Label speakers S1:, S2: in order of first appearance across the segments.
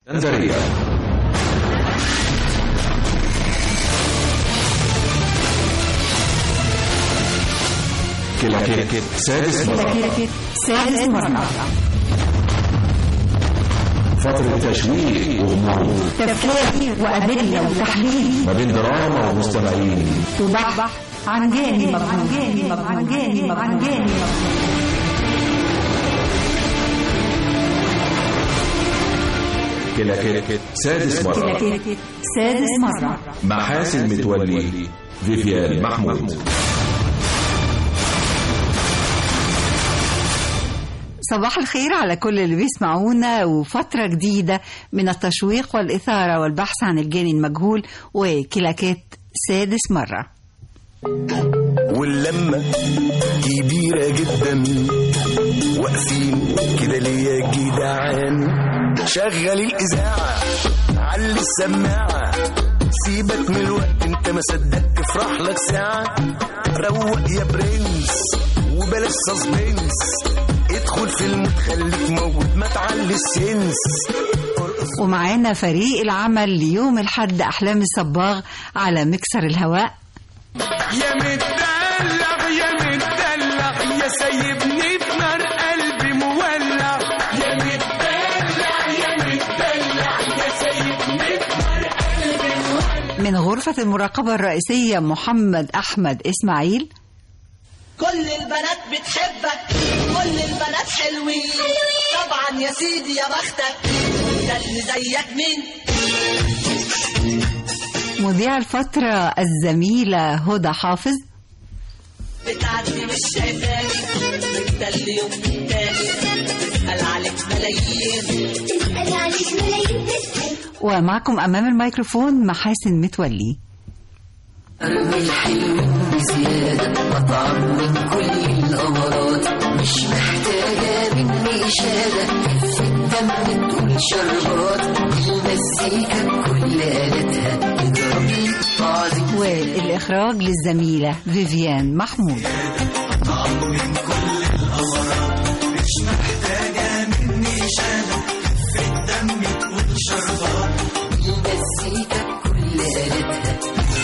S1: اسكندرية كلاكيت سادس مرة
S2: كلاكيت سادس مرة
S1: فترة تشويق وغموض
S2: تفكير وأدلة وتحليل
S1: ما بين دراما ومستمعين
S2: وبحث عن جاني مبهوم عن جاني مبهوم عن جاني مبهوم
S1: كلاكيت سادس مرة
S2: كلاكيت سادس مرة
S1: مع حاسن متولي فيفيان محمود
S2: صباح الخير على كل اللي بيسمعونا وفترة جديدة من التشويق والإثارة والبحث عن الجاني المجهول وكلاكيت سادس مرة
S3: واللمة كبيرة جدا واقفين كده ليه يا جدعان شغل الإذاعة علي السماعة سيبك من الوقت انت ما صدقت تفرح لك ساعة روق يا برنس وبلاش سسبنس ادخل في المود خليك موجود ما تعلي السنس
S2: ومعانا فريق العمل ليوم الحد أحلام الصباغ على مكسر الهواء
S3: يا مدلع يا مدلع يا سايبني في نار قلبي مولع يا مدلع يا مدلع يا سايبني في نار قلبي مولع
S2: من غرفة المراقبة الرئيسية محمد أحمد إسماعيل
S4: كل البنات بتحبك كل البنات حلوين طبعا يا سيدي يا بختك ده اللي زيك مين
S2: مذيع الفترة الزميلة هدى حافظ
S4: بتعدي مش شايفاني انت اليوم تاني تسأل عليك ملايين
S5: تسأل عليك ملايين تسأل
S2: ومعكم أمام الميكروفون محاسن متولي
S6: أرمي الحلو بزيادة مطعم من كل الأمراض مش محتاجة مني إشادة في الدم تقول شربات المزيكا بكل آلاتها تضرب لي تعظيم
S2: والإخراج للزميلة فيفيان محمود
S6: المزيكا بكل آلاتها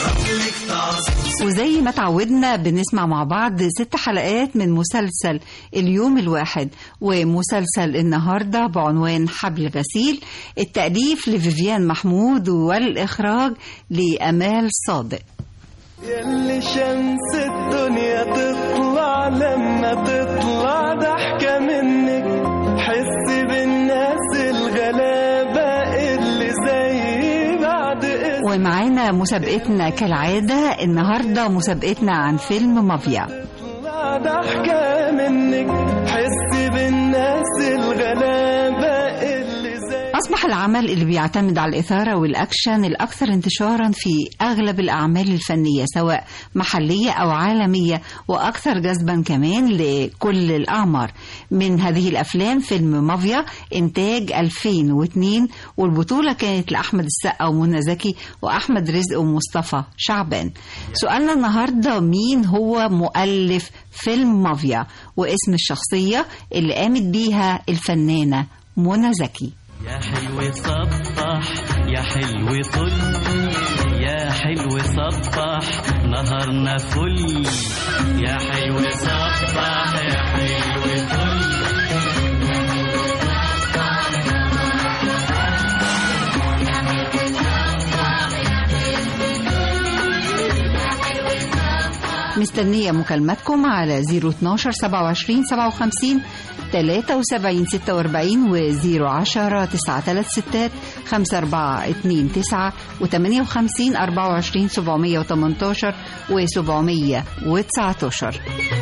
S2: وزي ما تعودنا بنسمع مع بعض ست حلقات من مسلسل اليوم الواحد ومسلسل النهاردة بعنوان حبل غسيل التأليف لفيفيان محمود والإخراج لأمال صادق
S3: ياللي شمس الدنيا تطلع لما تطلع ضحكة منك حس بالناس الغلابة اللي زي بعد اسم
S2: ومعانا مسابقتنا كالعادة النهاردة مسابقتنا عن فيلم مافيا
S3: تطلع ضحكة منك حس بالناس الغلابة اللي زي
S2: أصبح العمل اللي بيعتمد على الإثارة والأكشن الأكثر انتشارا في أغلب الأعمال الفنية سواء محلية أو عالمية وأكثر جذبا كمان لكل الأعمار من هذه الأفلام فيلم مافيا إنتاج 2002 والبطولة كانت لأحمد السقا ومنى زكي وأحمد رزق ومصطفى شعبان سؤالنا النهاردة مين هو مؤلف فيلم مافيا واسم الشخصية اللي قامت بيها الفنانة منى زكي
S7: يا حلو صبح يا حلو طل يا حلو صبح نهارنا فل يا حلو صبح يا حلو طل
S2: مستنية مكالمتكم على 012 27 57 73 46 و 010 936 5429 و 58 24 718 و 719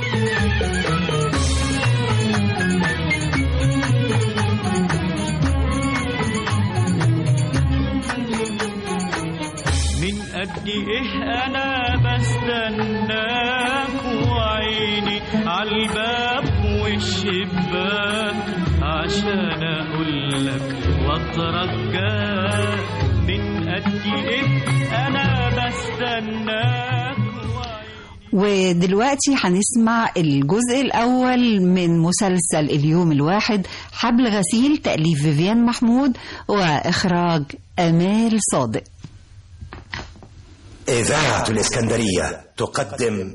S7: من قد ايه انا بستناك وعيني عالباب والشباك عشان اقول لك واترجاك من قد ايه انا بستناك وعيني
S2: ودلوقتي هنسمع الجزء الأول من مسلسل اليوم الواحد حبل غسيل تأليف فيفيان محمود وإخراج أمال صادق
S3: إذاعة الإسكندرية تقدم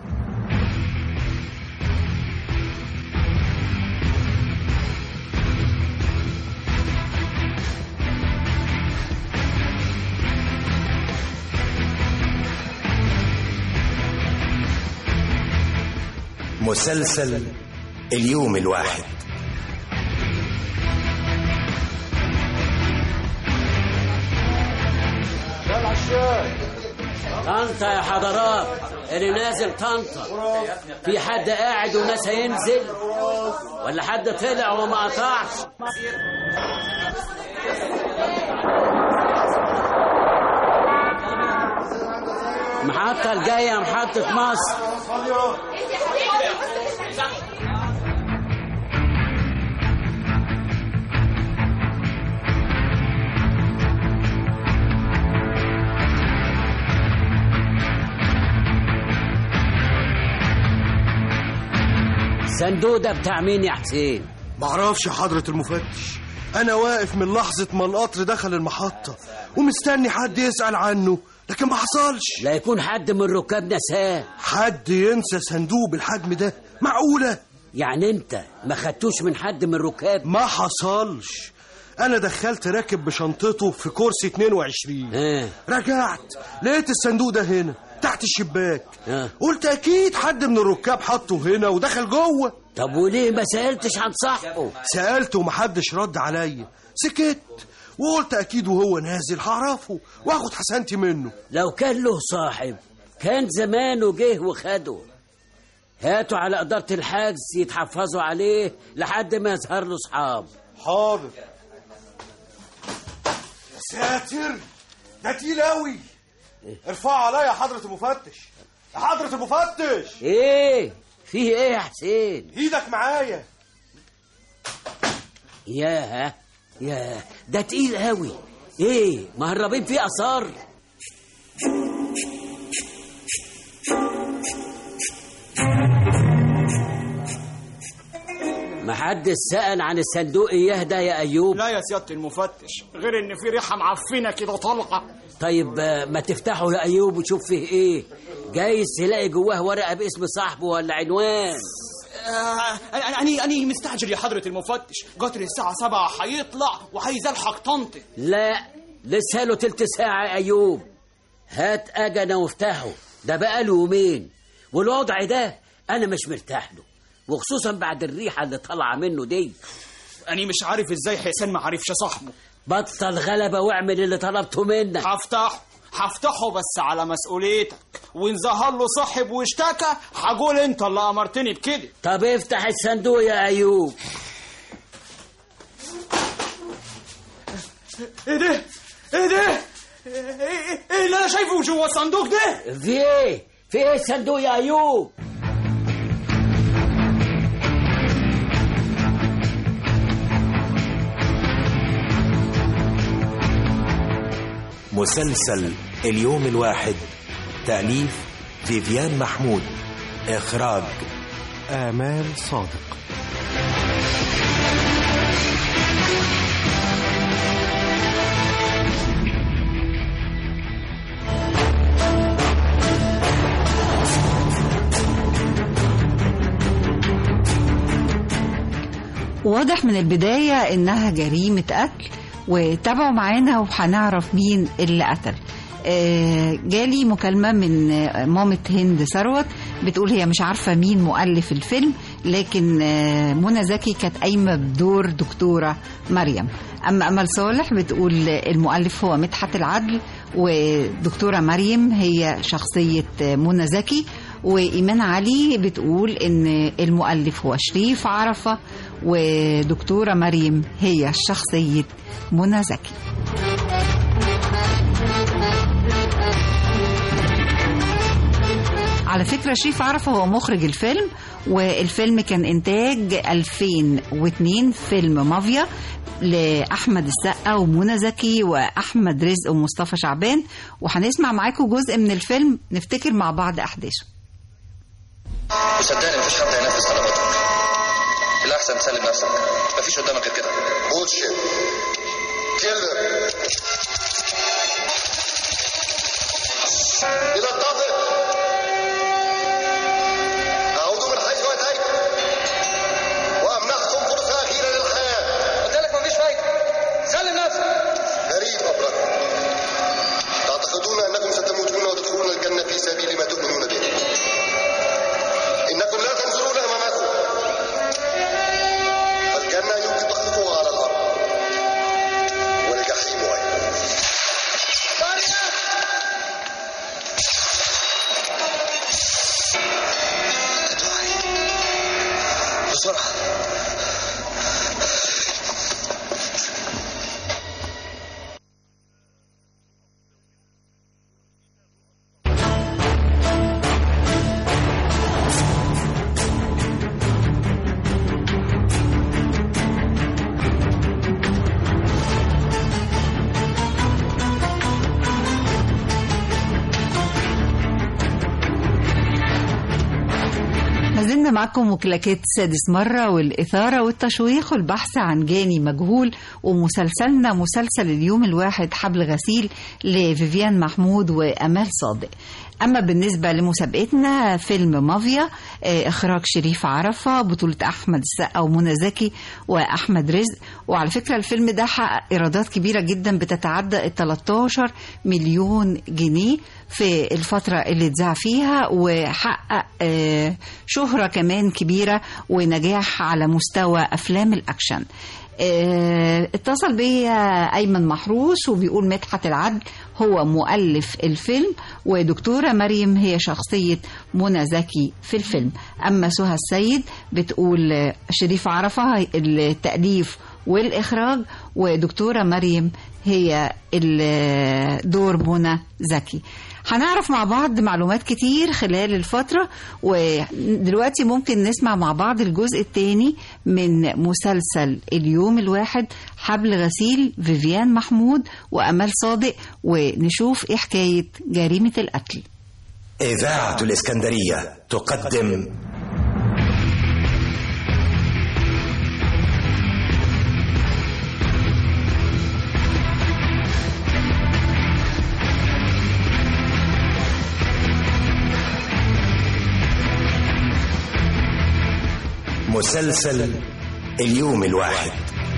S3: مسلسل اليوم الواحد
S8: طنطا يا حضرات اللي نازل طنطا في حد قاعد وناس هينزل ولا حد طلع وما قطعش محطة الجاية محطة مصر الصندوق ده بتاع مين يا حسين
S9: معرفش يا حضرة المفتش أنا واقف من لحظة ما القطر دخل المحطة ومستني حد يسأل عنه لكن ما حصلش
S8: لا يكون حد من ركاب نساه
S9: حد ينسى صندوق بالحجم ده معقولة
S8: يعني انت ما خدتوش من حد من ركاب
S9: ما حصلش أنا دخلت راكب بشنطته في كرسي 22
S8: اه
S9: رجعت لقيت الصندوق ده هنا تحت الشباك
S8: اه
S9: قلت أكيد حد من الركاب حطه هنا ودخل جوه
S8: طب وليه ما سألتش عن صاحبه
S9: سألته ومحدش رد عليا سكت وقلت أكيد وهو نازل هعرفه واخد حسنتي منه
S8: لو كان له صاحب كان زمانه جه وخده هاتوا على إدارة الحجز يتحفظوا عليه لحد ما يظهر له صحاب
S9: حاضر ساتر ده تقيل قوي ارفع عليا يا حضرة المفتش يا حضرة المفتش
S8: ايه فيه ايه يا حسين
S9: ايدك معايا
S8: ياه ياه ده تقيل قوي ايه مهربين فيه اثار محدش سأل عن الصندوق اياه ده يا ايوب
S10: لا يا سيادة المفتش غير ان في ريحة معفنة كده طلقة
S8: طيب آه، ما تفتحه يا ايوب وتشوف فيه ايه جايز تلاقي جواه ورقه باسم صاحبه ولا عنوان
S10: آه، انا انا انا مستعجل يا حضرة المفتش قطر الساعة سبعة هيطلع وعايز الحق طنطي
S8: لا لسه له تلت ساعة يا أيوب هات أجنة وافتحه ده بقى له يومين والوضع ده أنا مش مرتاح له وخصوصا بعد الريحة اللي طالعة منه دي
S10: انا مش عارف ازاي حسين ما عرفش صاحبه
S8: بطل غلبة واعمل اللي طلبته منك
S10: هفتحه هفتحه بس على مسؤوليتك وان ظهر له صاحب واشتكى هقول انت اللي امرتني بكده
S8: طب افتح الصندوق يا أيوب
S10: ايه ده ايه ده ايه ايه إيه اللي انا شايفه جوه الصندوق ده
S8: في ايه في ايه الصندوق يا أيوب
S3: مسلسل اليوم الواحد تأليف فيفيان محمود إخراج
S9: آمال صادق
S2: واضح من البداية إنها جريمة قتل وتابعوا معانا وهنعرف مين اللي قتل آه، جالي مكالمة من آه، مامة هند ثروت بتقول هي مش عارفة مين مؤلف الفيلم لكن آه، منى زكي كانت قايمة بدور دكتورة مريم أما أمل صالح بتقول المؤلف هو مدحت العدل ودكتورة مريم هي شخصية آه، منى زكي وإيمان علي بتقول إن المؤلف هو شريف عرفة ودكتورة مريم هي شخصية منى زكي على فكرة شريف عرفة هو مخرج الفيلم والفيلم كان إنتاج 2002 فيلم مافيا لأحمد السقا ومنى زكي وأحمد رزق ومصطفى شعبان وهنسمع معاكم جزء من الفيلم نفتكر مع بعض أحداثه
S11: وصدقني مفيش حد هينفذ طلباتك الاحسن تسلم نفسك مفيش قدامك غير كده بولشيت كيلر لنتفق أعود من حيث أتيت وأمنحكم فرصة أخيرة للحياة قلت لك مفيش فايدة سلم نفسك غريب أبرك تعتقدون أنكم ستموتون وتدخلون الجنة في سبيل ما تؤمنون به إنكم لا تنظرون أمامكم الجنة يمكن تخلقها على الأرض والجحيم أيضا بسرعة
S2: ما زلنا معكم وكلاكيت سادس مرة والإثارة والتشويق والبحث عن جاني مجهول ومسلسلنا مسلسل اليوم الواحد حبل غسيل لفيفيان محمود وأمال صادق أما بالنسبة لمسابقتنا فيلم مافيا آه، إخراج شريف عرفة بطولة أحمد السقا ومنى زكي وأحمد رزق وعلى فكرة الفيلم ده حقق إيرادات كبيرة جدا بتتعدى ال 13 مليون جنيه في الفترة اللي اتذاع فيها وحقق آه، شهرة كمان كبيرة ونجاح على مستوى أفلام الأكشن آه، اتصل بيا أيمن محروس وبيقول مدحت العدل هو مؤلف الفيلم ودكتورة مريم هي شخصية منى زكي في الفيلم أما سهى السيد بتقول آه، شريف عرفة التأليف والإخراج ودكتورة مريم هي ال- دور منى زكي هنعرف مع بعض معلومات كتير خلال الفترة ودلوقتي ممكن نسمع مع بعض الجزء الثاني من مسلسل اليوم الواحد حبل غسيل فيفيان محمود وأمال صادق ونشوف إيه حكاية جريمة القتل
S3: إذاعة الإسكندرية تقدم مسلسل اليوم الواحد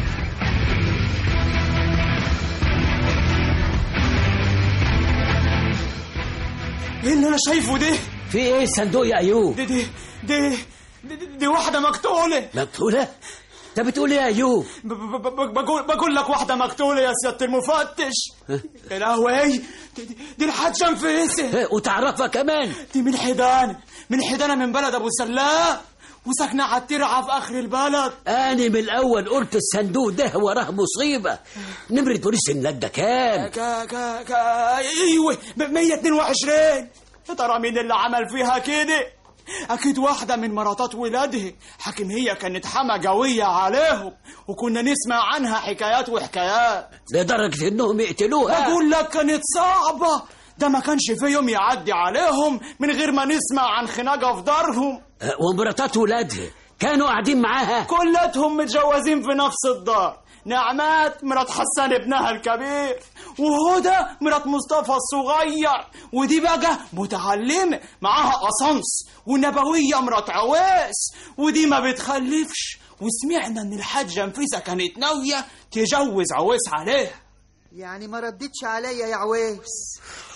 S10: ايه اللي انا شايفه ده
S8: في ايه الصندوق يا ايوب
S10: دي دي دي دي, دي واحدة مقتولة
S8: مقتولة انت بتقول ايه يا ايوب
S10: ب- ب- ب- بقول بقول لك واحدة مقتولة يا سيادة المفتش يا لهوي دي, دي, دي الحاجة نفيسة
S8: وتعرفها كمان
S10: دي من حيدان من حيدانة من بلد ابو سلام وساكنة على الترعة في اخر البلد
S8: انا من الاول قلت الصندوق ده وراه مصيبة نمرة بوليس النجدة ده كام
S10: كا كا كا ايوه ب 122 يا ترى مين اللي عمل فيها كده اكيد واحده من مراتات ولادها حكم هي كانت حما قويه عليهم وكنا نسمع عنها حكايات وحكايات
S8: لدرجة انهم يقتلوها
S10: بقول لك كانت صعبه ده ما كانش في يوم يعدي عليهم من غير ما نسمع عن خناقه في دارهم
S8: ومراتات ولادها كانوا قاعدين معاها
S10: كلتهم متجوزين في نفس الدار نعمات مرات حسان ابنها الكبير وهدى مرات مصطفى الصغير ودي بقى متعلمة معاها قصنص ونبوية مرات عويس ودي ما بتخلفش وسمعنا ان الحاجة نفيسة كانت ناوية تجوز عويس عليها
S12: يعني ما ردتش عليا يا عويس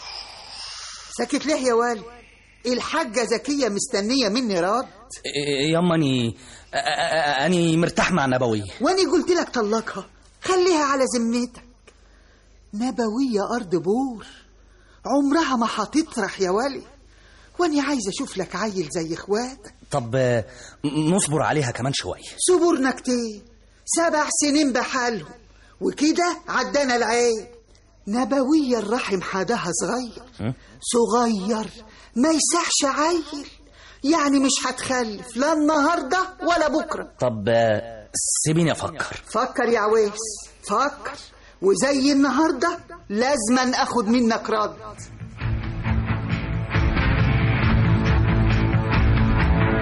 S12: ساكت ليه يا والد الحاجة زكية مستنية مني رد
S13: ياما اني أ- أ- اني مرتاح مع نبوي
S12: واني قلت لك طلقها خليها على ذمتك نبوية أرض بور عمرها ما هتطرح يا ولي واني عايز اشوف لك عيل زي اخواتك
S13: طب آه، م- نصبر عليها كمان شويه
S12: صبرنا كتير سبع سنين بحالهم وكده عدانا العيب نبوية الرحم حدها صغير صغير ما يسعش عيل يعني مش هتخلف لا النهاردة ولا بكرة
S13: طب آه، سيبيني افكر
S12: فكر يا عويس فكر وزي النهاردة لازما اخد منك رد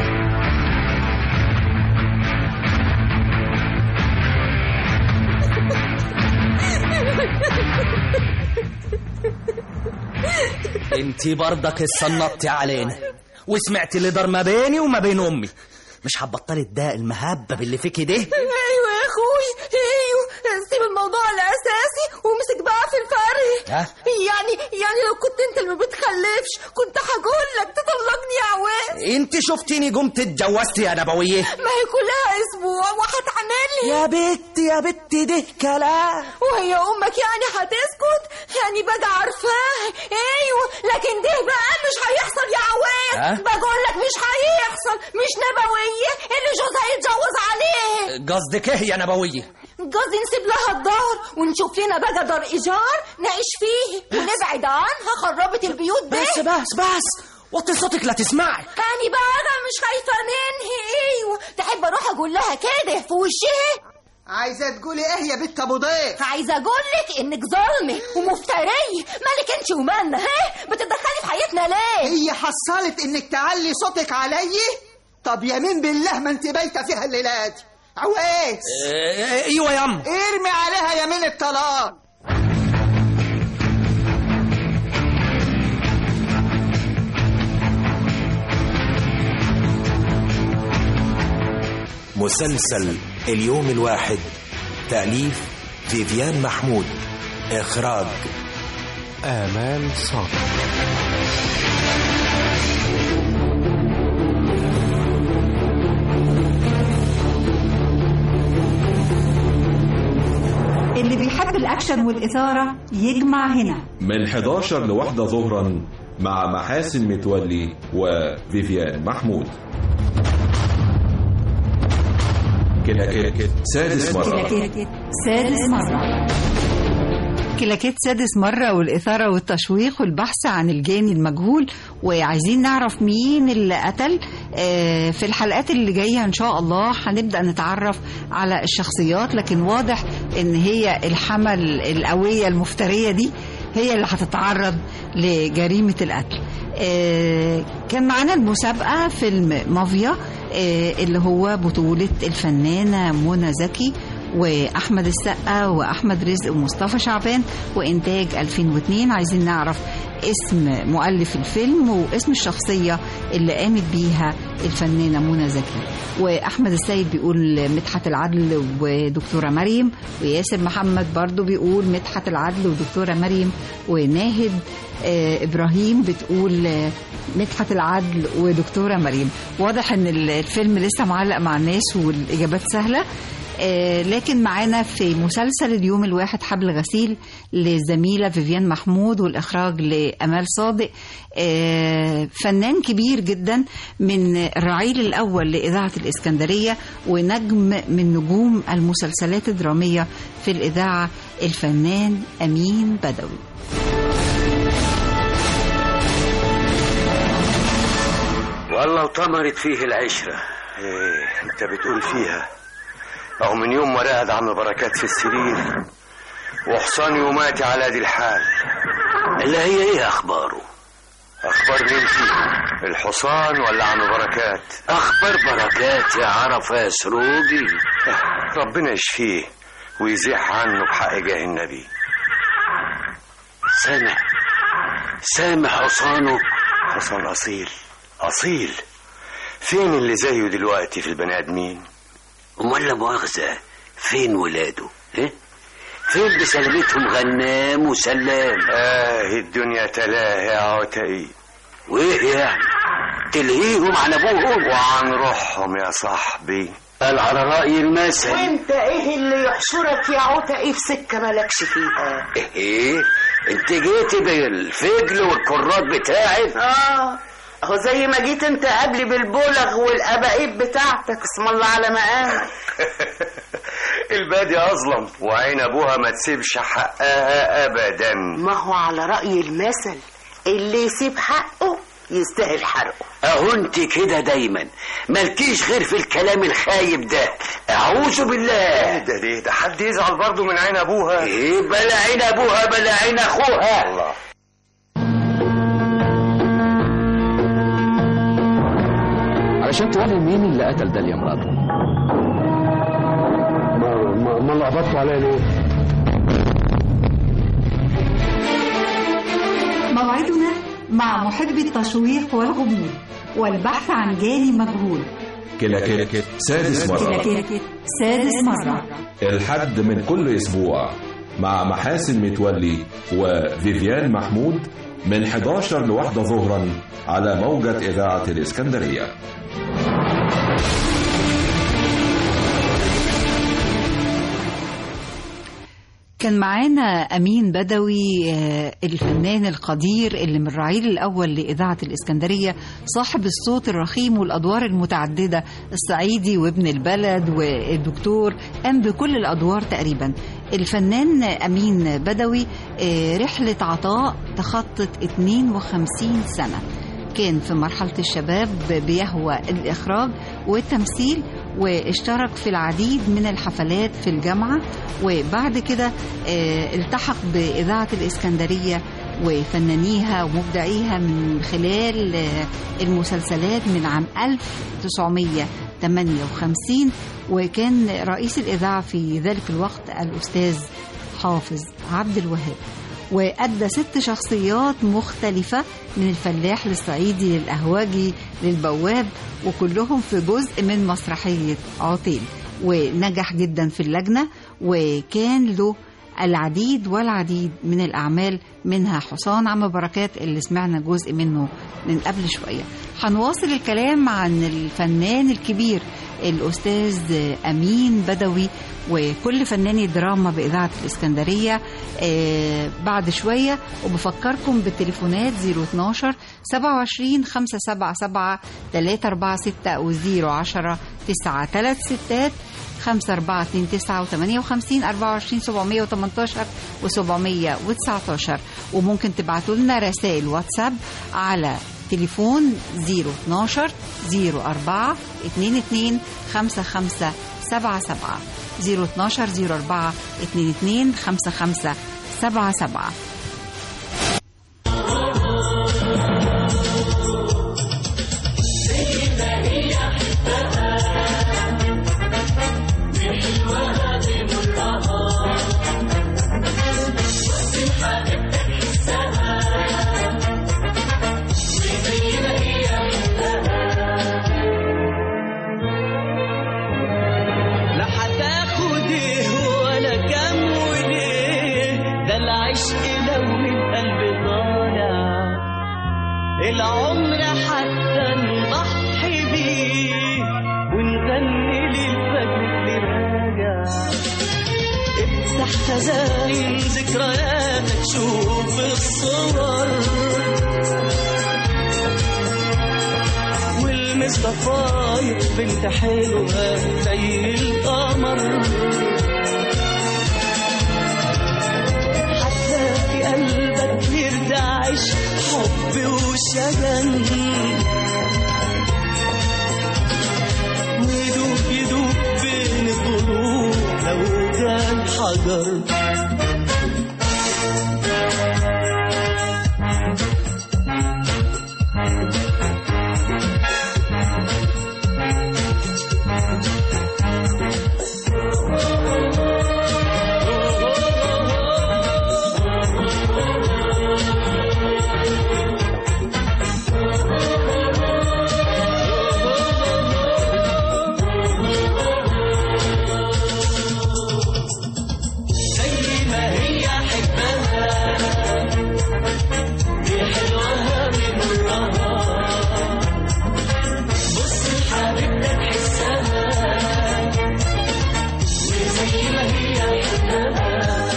S13: انت برضك اتصنطتي علينا وسمعت اللي دار ما بيني وما بين امي مش هتبطلي الداء المهبب اللي فيكي ده
S14: ايوه يا اخوي ايوه سيب الموضوع الاساسي وامسك بقى في الفرق
S13: ها؟
S14: يعني يعني لو كنت انت اللي ما بتخلفش كنت هقول لك تطلقني يا عواد
S13: انت شفتيني قمت اتجوزت يا نبويه
S14: ما هي كلها اسبوع وهتعمل لي
S13: يا بت يا بت ده كلام
S14: وهي امك يعني هتسكت يعني بقى عارفاه ايوه لكن ده بقى مش هيحصل يا عواد
S13: ها؟
S14: بقول لك مش هيحصل مش نبويه اللي جوزها يتجوز عليه
S13: قصدك ايه يا نبويه
S14: قصدي نسيب لها الدار ونشوف لنا بقى دار ايجار نعيش فيه ونبعد عنها خربت البيوت دي
S13: بس بس بس وطي صوتك لا تسمعي
S14: يعني بقى انا مش خايفه منها ايوه تحب اروح اقول لها كده في وشها
S12: عايزه تقولي ايه يا بنت ابو ضيف
S14: عايزه اقول لك انك ظالمه ومفتريه مالك انت ومالنا ها بتتدخلي في حياتنا ليه
S12: هي حصلت انك تعلي صوتك علي طب يمين بالله ما انت بايته فيها الليله دي عويس
S13: ايوه يا ام
S12: ارمي عليها يمين الطلاق
S15: مسلسل اليوم الواحد تأليف فيفيان محمود إخراج آمال صالح
S2: اللي بيحب الأكشن والإثارة يجمع هنا
S1: من 11 لواحدة ظهرا مع محاسن متولي وفيفيان محمود كلاكيت سادس مرة
S2: كلاكيت سادس مرة كلاكيت سادس مرة والإثارة والتشويق والبحث عن الجاني المجهول وعايزين نعرف مين اللي قتل آه، في الحلقات اللي جاية إن شاء الله هنبدأ نتعرف على الشخصيات لكن واضح إن هي الحمل القوية المفترية دي هي اللي هتتعرض لجريمة القتل آه، كان معانا المسابقة فيلم مافيا آه، اللي هو بطولة الفنانة منى زكي واحمد السقا واحمد رزق ومصطفى شعبان وانتاج 2002 عايزين نعرف اسم مؤلف الفيلم واسم الشخصيه اللي قامت بيها الفنانه منى زكي واحمد السيد بيقول مدحت العدل ودكتوره مريم وياسر محمد برضو بيقول مدحت العدل ودكتوره مريم وناهد آه، ابراهيم بتقول آه، مدحت العدل ودكتوره مريم واضح ان الفيلم لسه معلق مع الناس والاجابات سهله آه، لكن معانا في مسلسل اليوم الواحد حبل غسيل للزميلة فيفيان محمود والإخراج لأمال صادق آه، فنان كبير جدا من الرعيل الأول لإذاعة الإسكندرية ونجم من نجوم المسلسلات الدرامية في الإذاعة الفنان أمين بدوي
S16: والله وطمرت فيه العشرة
S11: ايه انت بتقول فيها او من يوم ما رقد عم بركات في السرير وحصان يوماتي على دي الحال
S16: اللي هي ايه اخباره
S11: اخبار مين فيه الحصان ولا عم بركات
S16: اخبار بركات يا عرفة يا سروجي
S11: ربنا يشفيه ويزيح عنه بحق جاه النبي
S16: سامع سامع حصانه
S11: حصان اصيل اصيل فين اللي زيه دلوقتي في البني ادمين
S16: ولا مؤاخذة فين ولاده إيه؟ فين بسلامتهم غنام وسلام
S11: اه الدنيا تلاهي يا عتقي
S16: وايه يعني تلهيهم عن ابوهم
S11: وعن روحهم يا صاحبي
S16: قال على رأي المثل
S17: وانت ايه اللي يحشرك يا عتقي في سكه مالكش فيها
S16: ايه انت جيتي بالفجل والكرات بتاعك
S17: اه اهو زي ما جيت انت قبلي بالبلغ والابائب بتاعتك اسم الله على مقامك
S11: البادي اظلم وعين ابوها ما تسيبش حقها ابدا
S17: ما هو على رأي المثل اللي يسيب حقه يستاهل حرقه
S16: اهو انت كده دايما مالكيش غير في الكلام الخايب ده اعوذ بالله
S11: ده ليه ده حد يزعل برضه من عين ابوها
S16: ايه بلا عين ابوها بلا عين اخوها
S11: الله
S18: علشان تقولي مين اللي قتل ده يا مراته
S19: ما ما, ما لخبطتوا عليا ليه؟
S2: موعدنا مع محب التشويق والغموض والبحث عن جاني مجهول
S1: كلاكيت سادس مرة
S2: كلاكيت سادس مرة
S1: الحد من كل أسبوع مع محاسن متولي وفيفيان محمود من 11 لواحدة ظهرا على موجة إذاعة الإسكندرية
S2: كان معانا أمين بدوي آه، الفنان القدير اللي من الرعيل الأول لإذاعة الإسكندرية صاحب الصوت الرخيم والأدوار المتعددة الصعيدي وابن البلد والدكتور قام بكل الأدوار تقريبا الفنان أمين بدوي آه، رحلة عطاء تخطت 52 سنة كان في مرحلة الشباب بيهوى الإخراج والتمثيل واشترك في العديد من الحفلات في الجامعة وبعد كده آه، التحق بإذاعة الإسكندرية وفنانيها ومبدعيها من خلال آه، المسلسلات من عام 1958 وكان رئيس الإذاعة في ذلك الوقت الأستاذ حافظ عبد الوهاب وأدى ست شخصيات مختلفة من الفلاح للصعيدي للأهواجي للبواب وكلهم في جزء من مسرحية عطيل ونجح جدا في اللجنة وكان له العديد والعديد من الأعمال منها حصان عم بركات اللي سمعنا جزء منه من قبل شوية هنواصل الكلام عن الفنان الكبير الأستاذ أمين بدوي وكل فناني دراما بإذاعة الإسكندرية آه بعد شوية وبفكركم بالتليفونات 012 27 577 346 و 010 9 3 ستات 5 4 2 9 و 58 24 718 و 719 وممكن تبعتوا لنا رسائل واتساب على تليفون 012 04 22 55 77 012 04 22 55 77
S7: لا هتاخد ايه ولا كام وليه ده العشق لو من قلب طالع العمر حتى نضحي بيه ونغني للفجر اللي راجع افتح خزاين ذكرياتك شوف الصور والمصطفاية بنت حلوة زي القمر هتلاقي قلبك يرتعش حب وشجن ويدوب يدوب بين الضلوع لو كان حجر زي ما هي حبها دي حلوها من وراها بص لحبيبتك حسها وزي ما هي حبها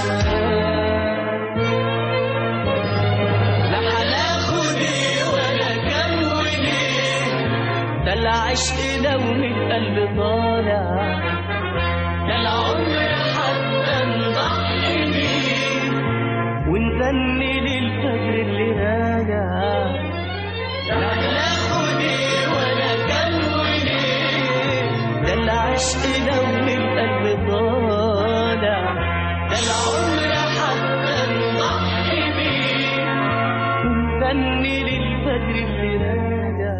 S7: لا هناخد ايه ولا كم وليه ده العشق لو من قلب طالع ده العمر حتى نضحي بيه ونغني للفجر اللي راجع لا ناخد ايه ولا كم وليه ده العشق لو من قلب طالع ده العمر حتى نضحي بيه ونغني للفجر اللي راجع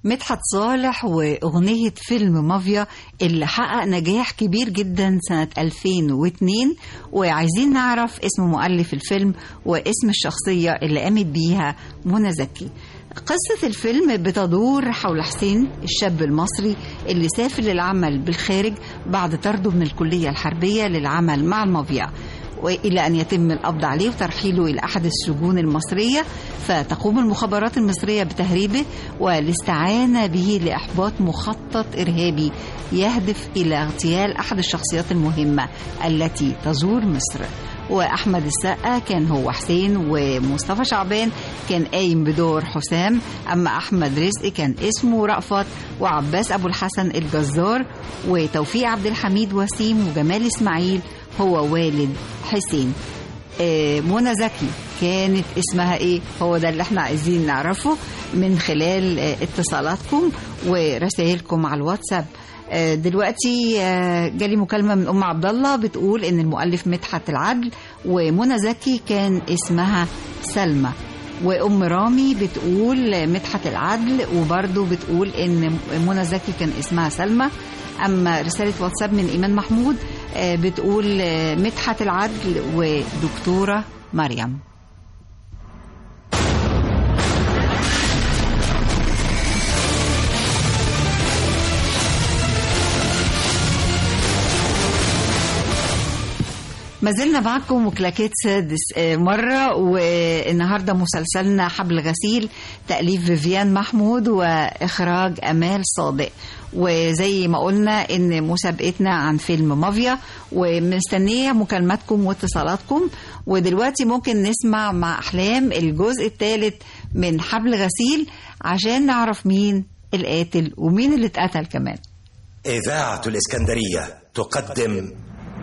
S2: مدحت صالح وأغنية فيلم مافيا اللي حقق نجاح كبير جدا سنة 2002 وعايزين نعرف اسم مؤلف الفيلم واسم الشخصية اللي قامت بيها منى زكي قصة الفيلم بتدور حول حسين الشاب المصري اللي سافر للعمل بالخارج بعد طرده من الكلية الحربية للعمل مع المافيا وإلى أن يتم القبض عليه وترحيله إلى أحد السجون المصرية فتقوم المخابرات المصرية بتهريبه والاستعانة به لإحباط مخطط إرهابي يهدف إلى اغتيال أحد الشخصيات المهمة التي تزور مصر واحمد السقا كان هو حسين ومصطفى شعبان كان قايم بدور حسام اما احمد رزق كان اسمه رأفت وعباس ابو الحسن الجزار وتوفيق عبد الحميد وسيم وجمال اسماعيل هو والد حسين آه، منى زكي كانت اسمها ايه هو ده اللي احنا عايزين نعرفه من خلال آه، اتصالاتكم ورسائلكم على الواتساب آه، دلوقتي آه، جالي مكالمه من ام عبد الله بتقول ان المؤلف مدحت العدل ومنى زكي كان اسمها سلمى وام رامي بتقول مدحت العدل وبرضه بتقول ان منى زكي كان اسمها سلمى اما رساله واتساب من ايمان محمود آه، بتقول آه، مدحت العدل ودكتوره مريم ما زلنا معكم وكلاكيت سادس آه، مرة والنهاردة مسلسلنا حبل غسيل تأليف فيفيان محمود وإخراج أمال صادق وزي ما قلنا إن مسابقتنا عن فيلم مافيا ومستنية مكالماتكم واتصالاتكم ودلوقتي ممكن نسمع مع أحلام الجزء الثالث من حبل غسيل عشان نعرف مين القاتل ومين اللي اتقتل كمان
S15: إذاعة الإسكندرية تقدم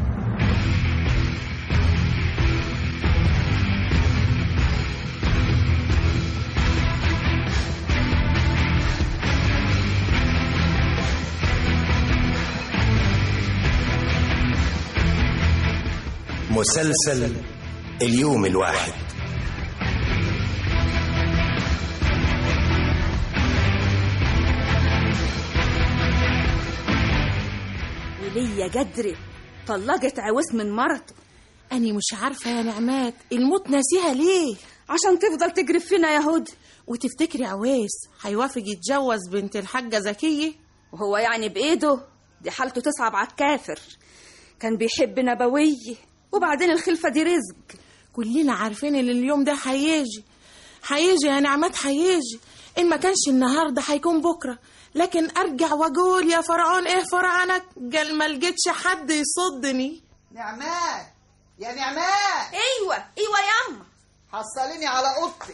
S15: مسلسل اليوم الواحد
S14: وليا جدري طلقت عويس من مرته أنا مش عارفة يا نعمات الموت ناسيها ليه عشان تفضل تجري فينا يا هدى وتفتكري عويس هيوافق يتجوز بنت الحاجة زكية وهو يعني بإيده دي حالته تصعب على الكافر كان بيحب نبوية وبعدين الخلفة دي رزق كلنا عارفين ان اليوم ده هيجي هيجي يا نعمات هيجي ان ما كانش النهارده هيكون بكره لكن ارجع واقول يا فرعون ايه فرعنك قال ما لقيتش حد يصدني
S12: نعمات يا نعمات
S14: ايوه ايوه ياما
S12: حصليني على اوضتي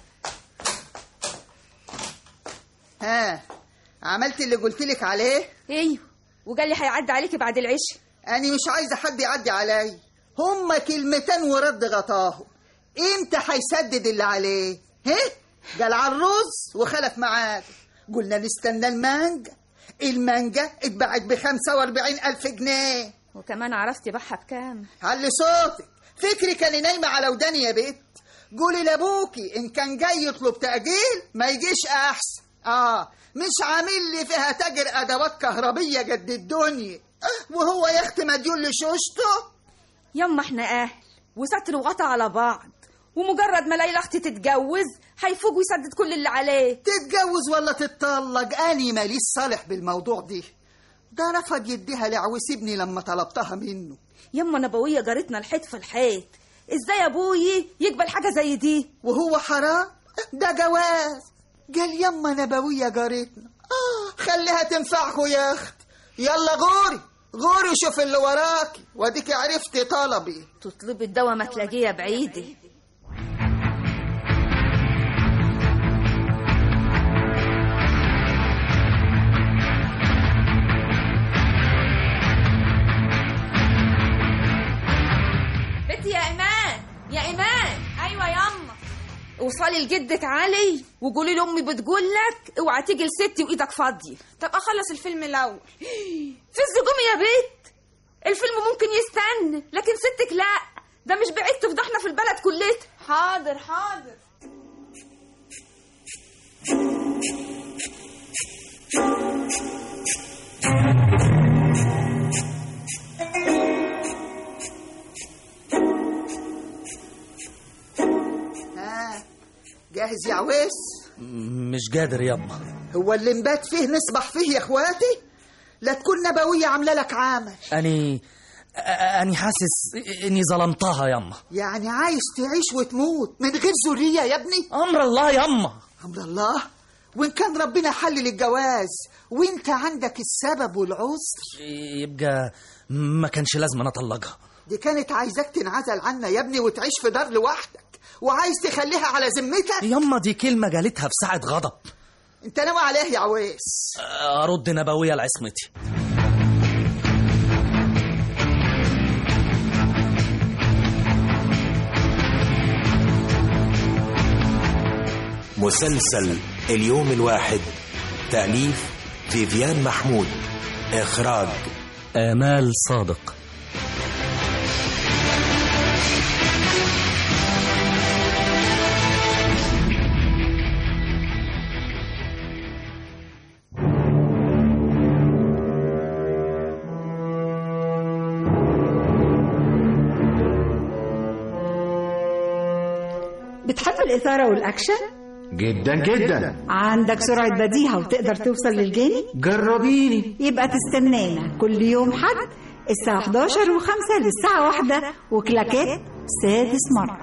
S12: ها عملت اللي قلت لك عليه
S14: ايوه وقال لي هيعدي عليكي بعد العشاء
S12: انا مش عايزه حد يعدي عليا هما كلمتين ورد غطاهم امتى هيسدد اللي عليه ها قال على الرز وخلف معاد قلنا نستنى المانجا المانجا اتباعت ب 45 ألف جنيه
S14: وكمان عرفتي بحها بكام
S12: علي صوتك فكري كان نايمة على وداني يا بنت قولي لابوكي ان كان جاي يطلب تأجيل ما يجيش احسن اه مش عامل لي فيها تاجر ادوات كهربية قد الدنيا آه، وهو يا اختي مديون لشوشته
S14: يما احنا اهل وستر وغطا على بعض ومجرد ما ليلى اختي تتجوز هيفوق ويسدد كل اللي عليه
S12: تتجوز ولا تتطلق اني ماليش صالح بالموضوع دي ده رفض يديها لعويس ابني لما طلبتها منه
S14: يما نبوية جارتنا الحيط في الحيط ازاي ابوي يقبل حاجة زي دي
S12: وهو حرام ده جواز قال يما نبوية جارتنا آه خليها تنفعكوا يا اخت يلا غوري غوري شوف اللي وراكي واديكي عرفتي طلبي
S14: تطلبي الدواء ما تلاقيه بعيدة بنتي يا ايمان يا ايمان ايوه ياما وصلي لجدك علي وقولي لامي بتقول لك اوعى تيجي لستي وايدك فاضيه طب اخلص الفيلم الاول في الزجوم يا بيت الفيلم ممكن يستنى لكن ستك لا ده مش بعيد تفضحنا في البلد كلها حاضر حاضر
S12: ها جاهز يا عويس
S13: مش قادر يما
S12: هو اللي نبات فيه نصبح فيه يا اخواتي لا تكون نبوية عاملة لك عمل
S13: أني أني حاسس إني ظلمتها يما
S12: يعني عايز تعيش وتموت من غير ذرية يا ابني
S13: أمر الله يما
S12: أمر الله وإن كان ربنا حلل الجواز وإنت عندك السبب والعذر
S13: يبقى ما كانش لازم أنا أطلقها
S12: دي كانت عايزاك تنعزل عنا يا ابني وتعيش في دار لوحدك وعايز تخليها على ذمتك
S13: يما دي كلمة قالتها في ساعة غضب
S12: انت ناوي عليه يا عويس
S13: أرد نبوية لعصمتي
S15: مسلسل اليوم الواحد تأليف فيفيان محمود إخراج
S13: آمال صادق
S2: بتحب الإثارة والأكشن؟
S20: جدا جدا
S2: عندك سرعة بديهة وتقدر توصل للجاني؟
S20: جربيني
S2: يبقى تستنانا كل يوم حد الساعة 11 و5 للساعة 1 وكلاكات سادس مرة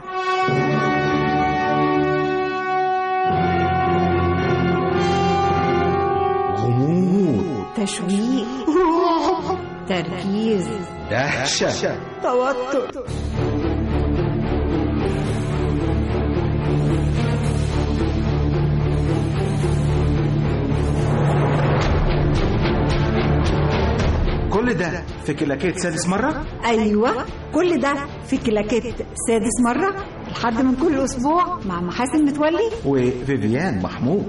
S20: غموض
S2: تشويق تركيز
S20: دهشة
S2: توتر
S20: كل ده في كلاكيت سادس مرة
S2: أيوة كل ده في كلاكيت سادس مرة لحد من كل أسبوع مع محاسن متولي
S20: وفيفيان محمود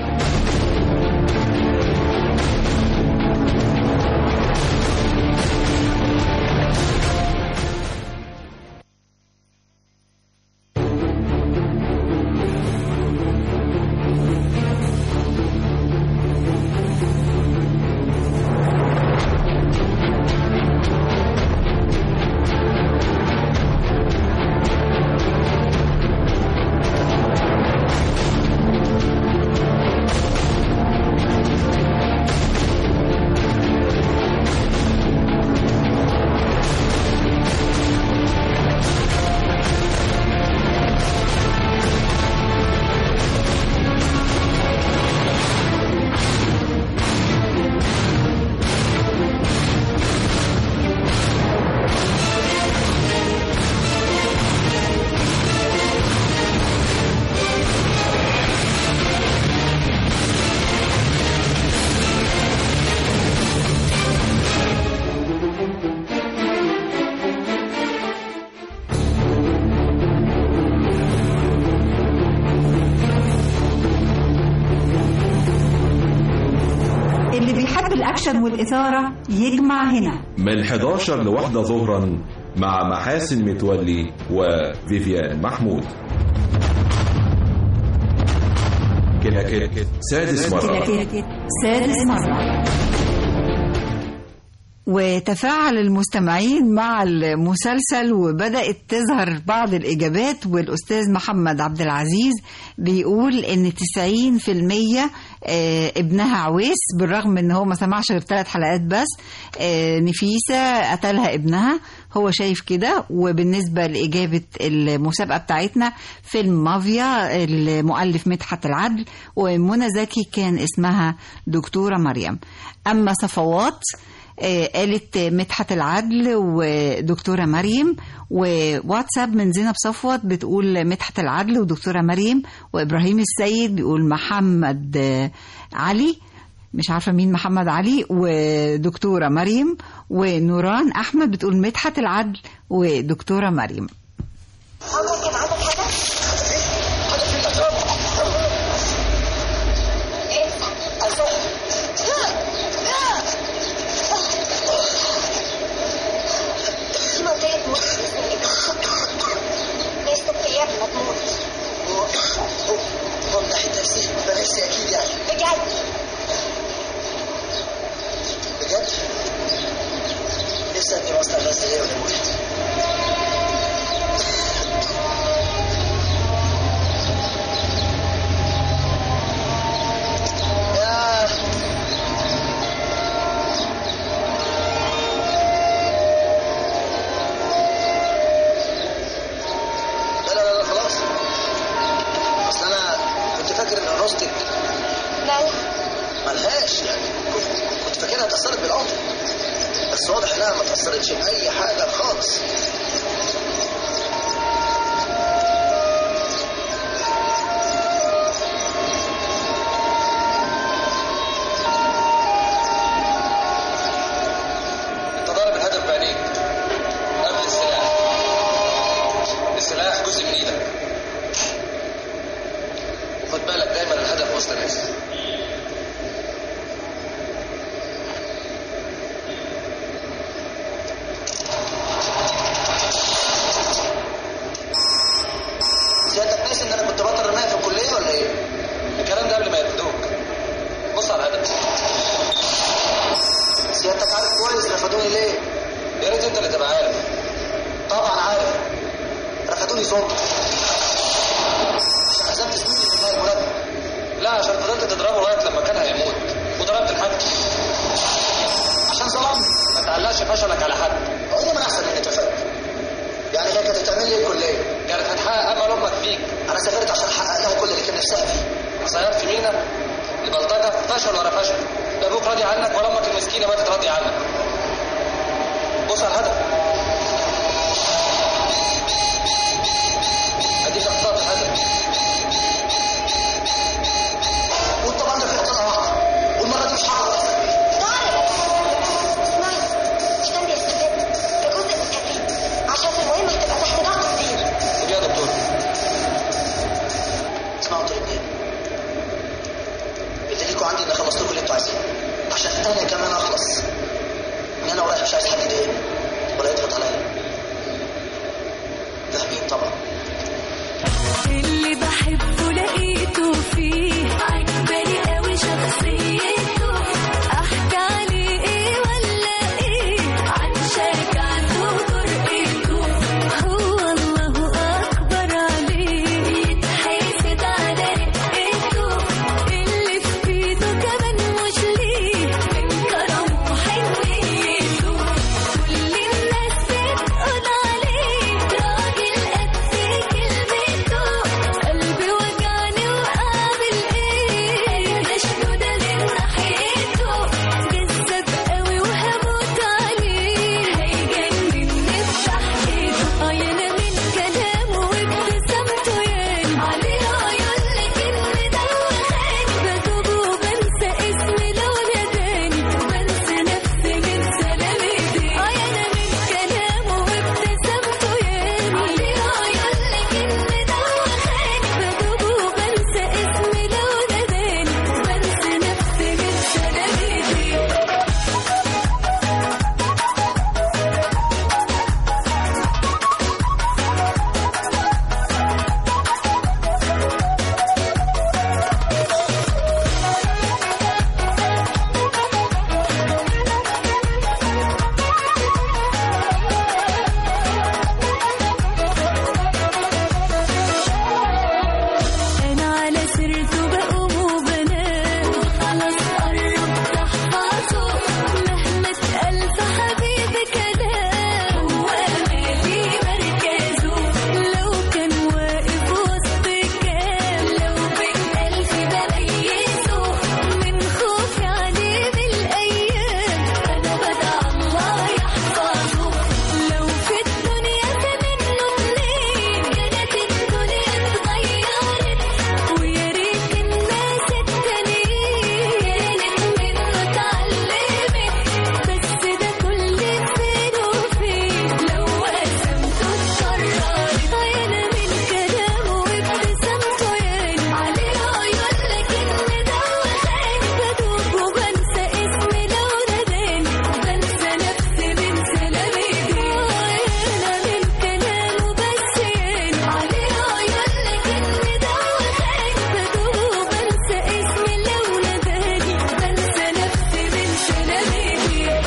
S2: اللي بيحب الأكشن والإثارة يجمع هنا
S1: من 11 لواحدة ظهرا مع محاسن متولي وفيفيان محمود كلاكيت سادس مرة
S2: كلاكيت سادس مرة وتفاعل المستمعين مع المسلسل وبدأت تظهر بعض الإجابات والأستاذ محمد عبد العزيز بيقول إن 90% آه، ابنها عويس بالرغم إن هو ما سمعش غير ثلاث حلقات بس آه، نفيسة قتلها ابنها هو شايف كده وبالنسبة لإجابة المسابقة بتاعتنا فيلم مافيا المؤلف مدحت العدل ومنى زكي كان اسمها دكتورة مريم أما صفوات آه، قالت مدحت العدل ودكتورة مريم وواتساب من زينب صفوت بتقول مدحت العدل ودكتورة مريم وإبراهيم السيد بيقول محمد آه، علي مش عارفة مين محمد علي ودكتورة مريم ونوران أحمد بتقول مدحت العدل ودكتورة مريم
S5: منطقة مصر يستطيع ما تموت
S11: وضح التفسير بنفسي اكيد يعني
S5: بجد
S21: لا ما اتأثرتش بأي حاجة خالص
S22: انت ضارب الهدف بعينيك قبل السلاح السلاح جزء من ايدك خد بالك دايما الهدف وسط ناس
S21: سيادتك ناسي ان انا كنت بطل رماية في الكلية ولا ايه؟
S22: الكلام ده قبل ما يرفدوك بص على الهدف
S21: سيادتك عارف كويس رفضوني ليه؟
S22: يا ريت انت اللي تبقى عارف
S21: طبعا عارف رفضوني ظلم عشان عزمت زميلي في النهاية المرتب
S22: لا عشان فضلت تضربه لغايه لما كان هيموت وضربت الحد
S21: عشان ظلمني
S22: ما تعلقش فشلك على حد
S21: هو ده من احسن اني اترفدت يعني هي كانت هتعمل لي الكلية
S22: كانت هتحقق امل امك فيك
S21: انا سافرت عشان احقق لها كل اللي كان نفسها فيه
S22: صياد في مينا البلطجه فشل ورا فشل لا ابوك راضي عنك ولا امك المسكينه ماتت راضيه عنك بص على الهدف اديك اخطات الهدف
S21: والطبعا ده في قطعة واحدة والمرة دي مش هعرف
S5: اسمعي مش كان بيستفاد ده جزء من التدريب عشان في المهم هتبقى تحت ضغط كبير
S22: طب يا دكتور
S21: اسمعوا انتوا الاثنين بدليلكوا عندي ان خلصت لكم اللي انتوا عايزينه عشان انا كمان اخلص ان انا ورايح مش عايز حد يضايقني ولا يضغط عليا فاهمين طبعا
S6: اللي بحبه لقيته فيه عجباني قوي شخصيته احكي عليه ايه ولا ايه عن شجاعته وجرأته هو الله اكبر عليه يتحسد على رقته اللي في ايده كمان مش ليه من كرمه وحنيته كل الناس بتقول عليه راجل قد كلمته قلبي وجعني وقابل ايه نشنه ده من ناحيته جذاب قوي وهموت عليه هيجنني بتحقيقه اه انا من كلامه وابتسامته يعني عليه عيون لكن مدوخاني بدوب وبنسى اسمي لو ناداني بنسى نفسي من سلام ايديه اه انا من كلامه وابتسامته يعني عليه عيون لكن مدوخاني بدوب وبنسى اسمي لو ناداني بنسى نفسي من سلام ايديه انا على سيرته بقوم وبنام خلاص قربت احفظه مهما اتقال في حبيبي كلام هو امالي مركزه لو كان واقف وسط كام لو بين الف بميزه من خوفي عليه بالايام انا بدع الله يحفظه لو في الدنيا في منه اتنين كانت الدنيا اتغيرت ويا ريت الناس التانيين كانت منه اتعلمت بس ده كل فين وفين لو قسمته اتكررت انا من كلامه وابتسامته يعني عليه عيون لكن مدوخاني بدوب وبنسى اسمي لو ناداني بنسى نفسي من سلام ايديه انا من كلامه بس يعني عليه عيون لكن مدوخاني بدوب وبنسى اسمي لو ناداني بنسى نفسي من سلام ايديه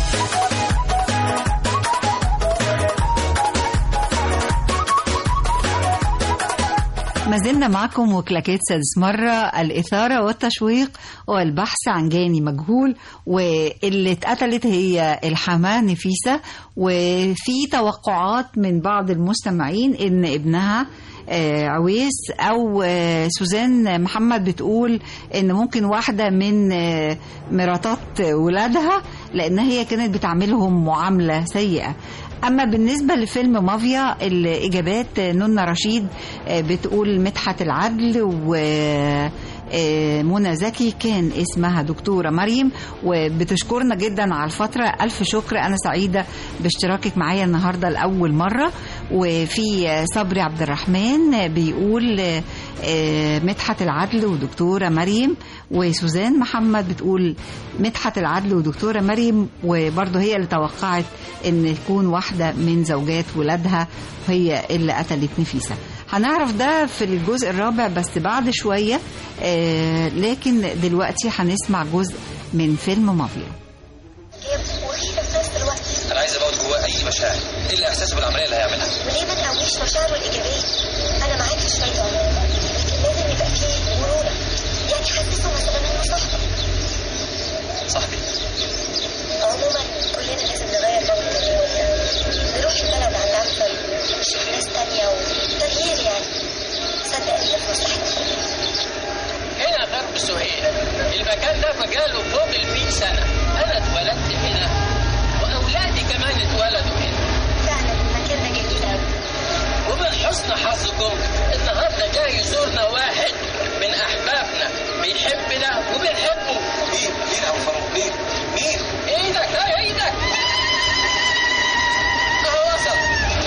S2: ما زلنا معكم وكلاكيت سادس مرة الإثارة والتشويق والبحث عن جاني مجهول واللي اتقتلت هي الحماة نفيسة وفي توقعات من بعض المستمعين إن ابنها آه، عويس أو آه، سوزان محمد بتقول إن ممكن واحدة من آه، مراتات ولادها لان هي كانت بتعملهم معامله سيئه اما بالنسبه لفيلم مافيا الاجابات نونا رشيد آه، بتقول مدحت العدل و آه، منى زكي كان اسمها دكتورة مريم وبتشكرنا جدا على الفترة ألف شكر أنا سعيدة باشتراكك معايا النهاردة لأول مرة وفي آه، صبري عبد الرحمن آه، بيقول آه، آه، مدحت العدل ودكتورة مريم وسوزان محمد بتقول مدحت العدل ودكتورة مريم وبرضه هي اللي توقعت ان تكون واحدة من زوجات ولادها هي اللي قتلت نفيسة هنعرف ده في الجزء الرابع بس بعد شوية آه لكن دلوقتي هنسمع جزء من فيلم مافيا
S22: انا عايز اموت جواه اي مشاعر ايه اللي احساسه بالعمليه اللي هيعملها
S5: وليه ما تقويش مشاعره الإيجابية أنا معاك في شوية عموم لكن لازم يبقى فيه مرونة يعني حسسه مثلا إنه صاحبك
S22: صاحبي
S5: عموما كلنا لازم نغير جو الدنيا نروح البلد عند أمثل نشوف ناس تانية وتغيير يعني صدقني ده في مصلحتنا
S4: هنا غرب سهيل المكان ده بقاله فوق ال 100 سنة أنا اتولدت هنا وأولادي كمان اتولدوا هنا
S5: فعلا المكان ده جميل أوي
S4: ومن حسن حظكم النهارده جاي يزورنا واحد من أحبابنا بيحبنا وبنحبه
S22: مين مين ابو فاروق مين مين
S4: ايدك هاي ايدك اهو وصل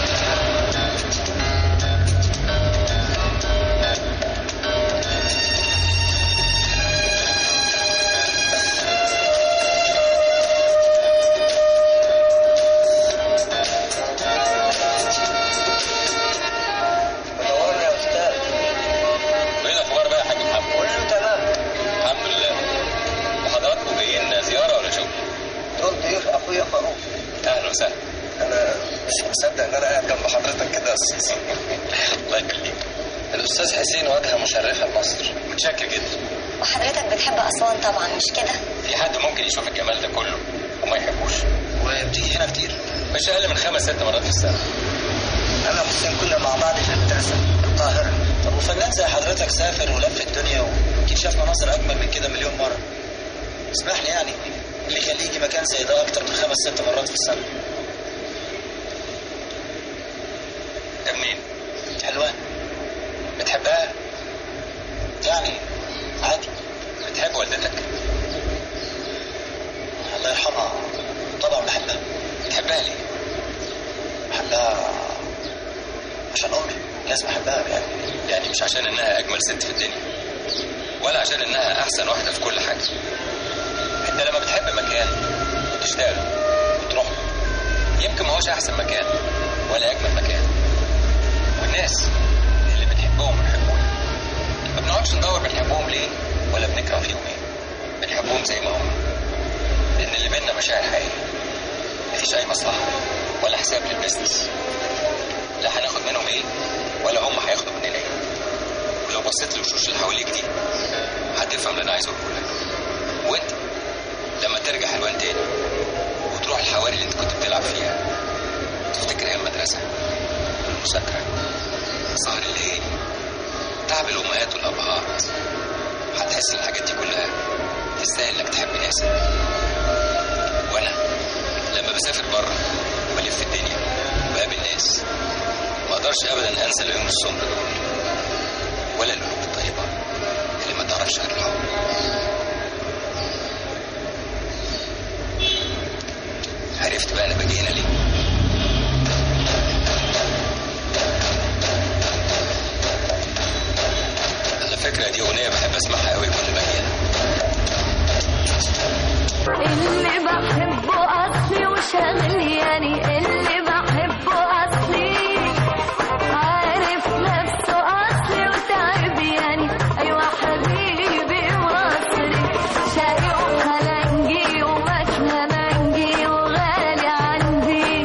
S22: منورنا يا استاذ وايه الاخبار بقى يا حاج محمد كله تمام الحمد لله وحضراتكم جايين زياره ولا شغل دول ضيوف اخويا فاروق اهلا وسهلا انا مش مصدق ان انا قاعد جنب حضرتك كده يا استاذ الله يخليك الاستاذ حسين واجهه مشرفه لمصر متشكر جدا
S5: وحضرتك بتحب أسوان طبعا مش كده
S22: في حد ممكن يشوف الجمال ده كله وما يحبوش وبتيجي هنا كتير مش اقل من خمس ست مرات في السنه انا وحسين كنا مع بعض في المدرسه القاهره طب وفنان زي حضرتك سافر ولف الدنيا واكيد شاف مناظر اجمل من كده مليون مره اسمح لي يعني اللي يخليه يجي مكان زي ده اكتر من خمس ست مرات في السنه ده منين؟ حلوان بتحبها؟ يعني عادي بتحب والدتك؟ الله يرحمها طبعا بحبها بتحبها ليه؟ بحبها عشان امي لازم احبها يعني يعني مش عشان انها اجمل ست في الدنيا ولا عشان انها احسن واحده في كل حاجه انت لما بتحب مكان وتشتاق له وتروح له يمكن ما هوش احسن مكان ولا اجمل مكان والناس اللي بنحبهم بنحبونا ما بنقعدش ندور بنحبهم ليه ولا بنكره فيهم ايه بنحبهم زي ما هم لان اللي بينا مشاعر حقيقيه مفيش اي مصلحه ولا حساب للبيزنس لا هناخد منهم ايه ولا هم هياخدوا مننا ايه ولو بصيت للوشوش اللي حواليك دي هتفهم اللي انا عايز اقوله لك وانت لما ترجع حلوان تاني وتروح الحواري اللي انت كنت بتلعب فيها تفتكر ايام المدرسه المذاكره سهر الليل تعب الامهات والابهات هتحس ان الحاجات دي كلها تستاهل انك تحب ناس وانا لما بسافر بره وبلف الدنيا وبقابل ناس ما اقدرش ابدا انسى العيون السمر دول ولا القلوب الطيبه اللي ما تعرفش غير الحب عرفت بقى انا باجي هنا ليه على فكره دي اغنيه بحب اسمعها قوي كل ما اجي هنا
S6: اللي بحبه أصلي وشاغل يعني اللي بحبه أصلي عارف نفسه أصلي وتعب يعني أيوة حبيبي مصري شقي وخلنجي ومكنة منجي وغالي عندي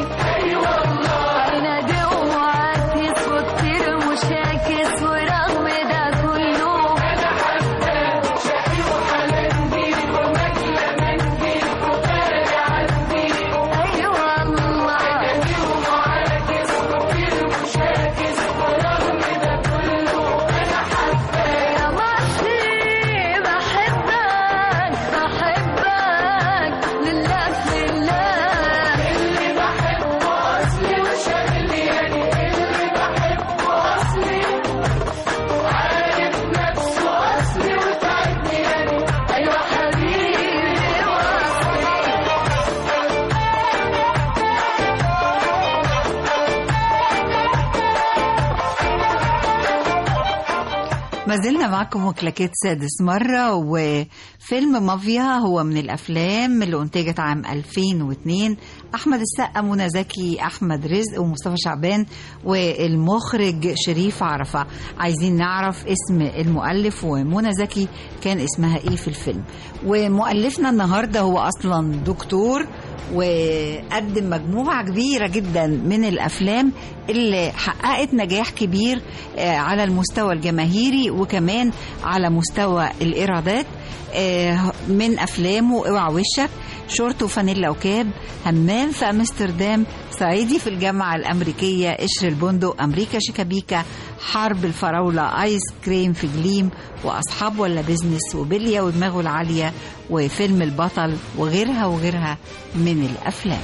S2: ما زلنا معكم وكلاكيت سادس مرة وفيلم مافيا هو من الأفلام اللي أنتجت عام 2002 أحمد السقا منى زكي أحمد رزق ومصطفى شعبان والمخرج شريف عرفة عايزين نعرف اسم المؤلف ومنى زكي كان اسمها إيه في الفيلم ومؤلفنا النهاردة هو أصلا دكتور وقدم مجموعة كبيرة جدا من الأفلام اللي حققت نجاح كبير آه، على المستوى الجماهيري وكمان على مستوى الإيرادات آه، من أفلامه اوعى وشك شورت وفانيلا وكاب همام في أمستردام صعيدي في الجامعة الأمريكية قشر البندق أمريكا شيكابيكا حرب الفراولة آيس كريم في جليم وأصحاب ولا بيزنس وبلية ودماغه العالية وفيلم البطل وغيرها وغيرها من الأفلام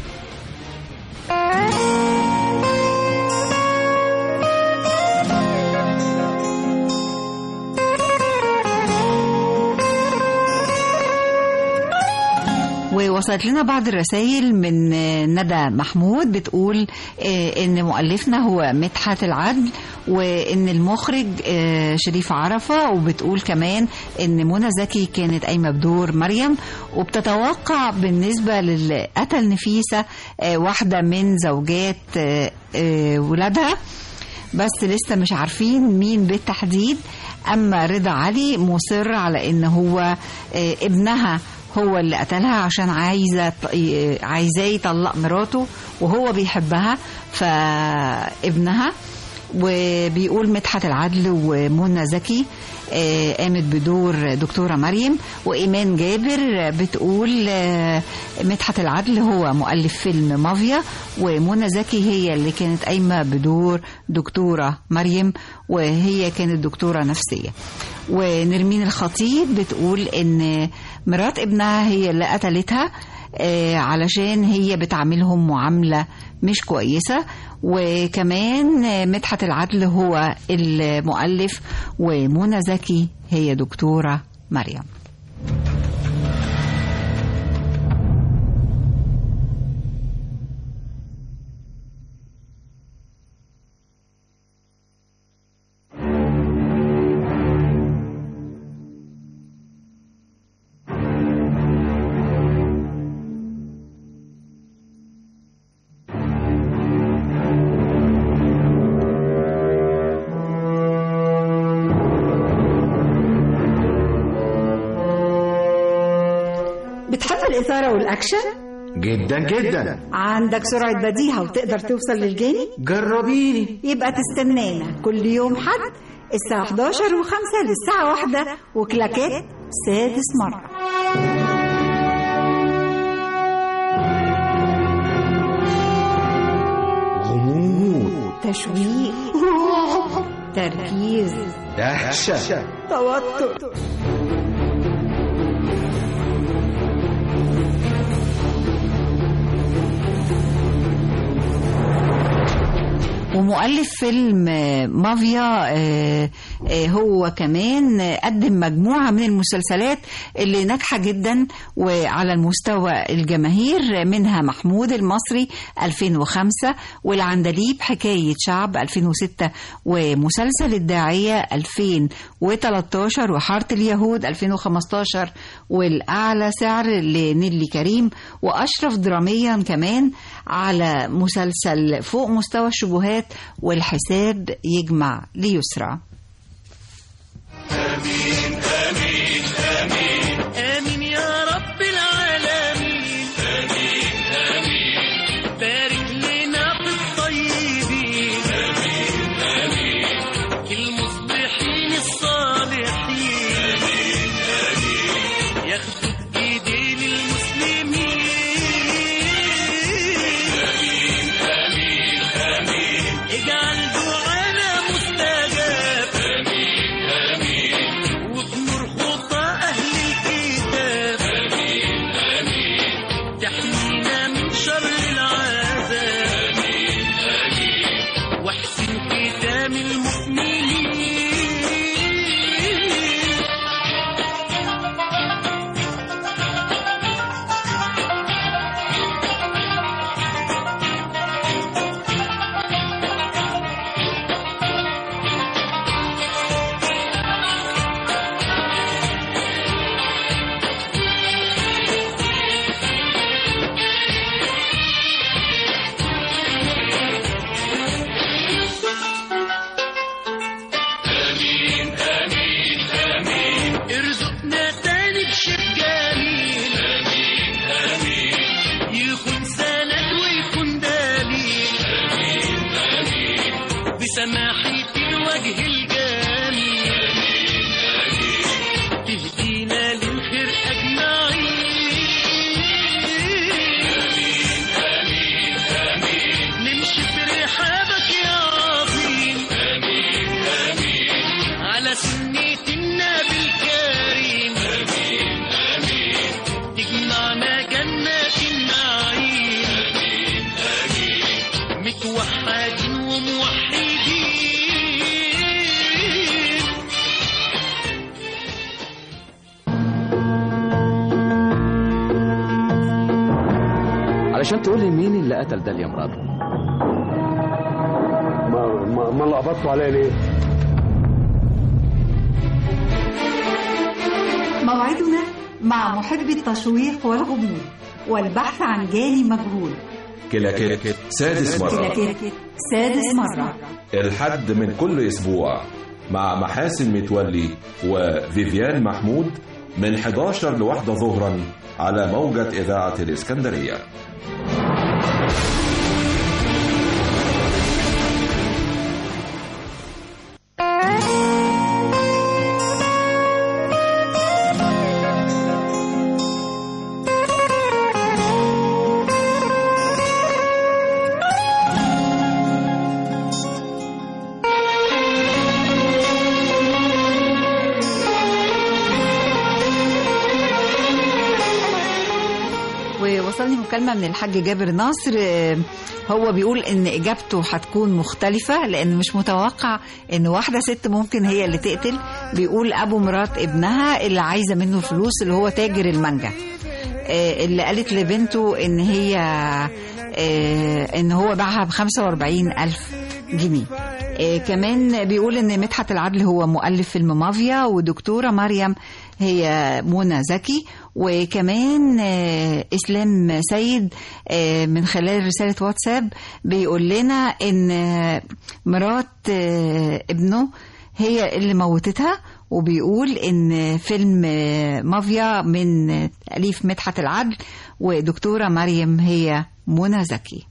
S2: ووصلت لنا بعض الرسائل من آه، ندى محمود بتقول آه، ان مؤلفنا هو مدحت العدل وان المخرج آه، شريف عرفه وبتقول كمان ان منى زكي كانت قايمه بدور مريم وبتتوقع بالنسبه للي قتل نفيسه آه، واحده من زوجات آه، آه، ولادها بس لسه مش عارفين مين بالتحديد اما رضا علي مصر على ان هو آه، ابنها هو اللي قتلها عشان عايزه ط- ي- عايزاه يطلق مراته وهو بيحبها فابنها وبيقول مدحت العدل ومنى زكي آه، قامت بدور دكتورة مريم وإيمان جابر بتقول آه، مدحت العدل هو مؤلف فيلم مافيا ومنى زكي هي اللي كانت قايمة بدور دكتورة مريم وهي كانت دكتورة نفسية ونرمين الخطيب بتقول إن مرات ابنها هي اللي قتلتها آه، علشان هي بتعاملهم معاملة مش كويسة وكمان آه، مدحت العدل هو المؤلف ومنى زكي هي دكتورة مريم بتحب الإثارة والأكشن؟
S20: جدا جدا
S2: عندك سرعة بديهة وتقدر توصل للجاني؟
S20: جربيني
S2: يبقى تستنانا كل يوم حد الساعة 11 و5 للساعة 1 وكلاكات سادس مرة
S20: غموض
S2: تشويق تركيز
S20: دهشة
S2: توتر ومؤلف فيلم آه، مافيا آه، آه، هو كمان آه، قدم مجموعة من المسلسلات اللي ناجحة جدا وعلى المستوى الجماهير منها محمود المصري 2005 والعندليب حكاية شعب 2006 ومسلسل الداعية 2013 وحارة اليهود 2015 والأعلى سعر لنيلي كريم وأشرف دراميا كمان على مسلسل فوق مستوى الشبهات والحساب يجمع ليسرى
S7: آمين آمين آمين آمين يا رب العالمين آمين آمين بارك لنا في الطيبين آمين آمين المصلحين الصالحين آمين آمين ياخدوا بإيدين المسلمين آمين آمين آمين اجعل دعانا مستجاب
S18: علشان تقول لي مين اللي قتل داليا مراته
S19: ما ما, ما لخبطتوا عليا ليه؟
S2: موعدنا مع محبي التشويق والغموض والبحث عن جاني مجهول
S1: كلاكيت سادس مرة
S2: كلاكيت سادس مرة
S1: الحد من كل أسبوع مع محاسن متولي وفيفيان محمود من 11 لواحدة ظهرا على موجة إذاعة الإسكندرية
S2: ووصلني مكالمة من الحاج جابر ناصر آه، هو بيقول ان اجابته هتكون مختلفة لان مش متوقع ان واحدة ست ممكن هي اللي تقتل بيقول ابو مرات ابنها اللي عايزة منه الفلوس اللي هو تاجر المانجا آه، اللي قالت لبنته ان هي آه، ان هو باعها ب 45 الف جنيه آه، كمان بيقول ان مدحت العدل هو مؤلف فيلم مافيا ودكتوره مريم هي منى زكي وكمان آه، اسلام سيد آه، من خلال رساله واتساب بيقول لنا ان آه، مرات آه، ابنه هي اللي موتتها وبيقول ان فيلم آه، مافيا من آه، تاليف مدحت العدل ودكتوره مريم هي منى زكي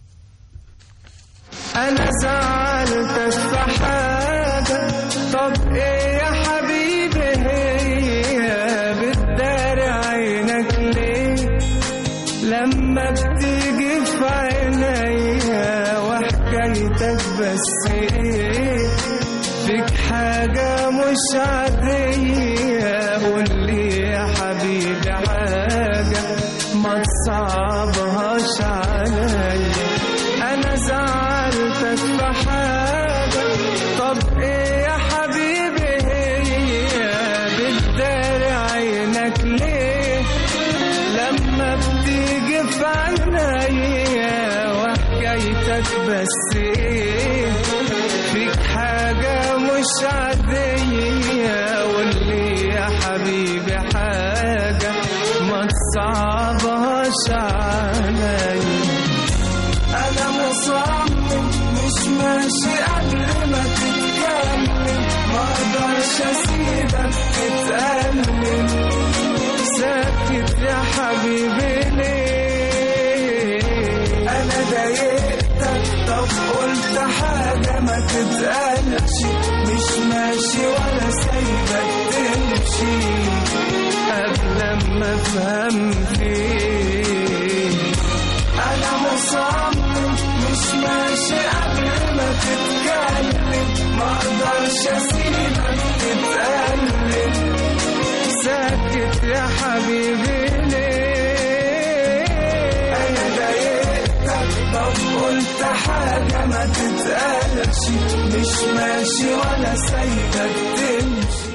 S7: انا زعلتك في حاجة طب ايه يا حبيبي هي بتداري عينك ليه لما بتيجي في عينيا وحكايتك بس ايه فيك حاجة مش عادية قولي يا حبيبي حاجة ما تصعبهاش عليا انا زعلتك في حاجة طب ايه يا حبيبي هي بتداري عينك ليه لما بتيجي في عينيا وحكايتك بس ايه فيك حاجة مش عادية قولي يا حبيبي حاجة ما تصعبهاش عليا انا مصمم مش ماشي قبل ما تتكلم ما اقدرش اسيبك تتألم ساكت يا حبيبي ليه انا ضايقتك طب قلت حاجة ما تتقالش مش ماشي ولا سايبك تمشي قبل ما افهم فيك انا مصمم مش ماشي قبل ما تتكلم ما اقدرش اسيبك تتألم ساكت يا حبيبي ليه انا ضايقتك طب قلت حاجة ما تتقالش مش ماشي ولا سايبك تمشي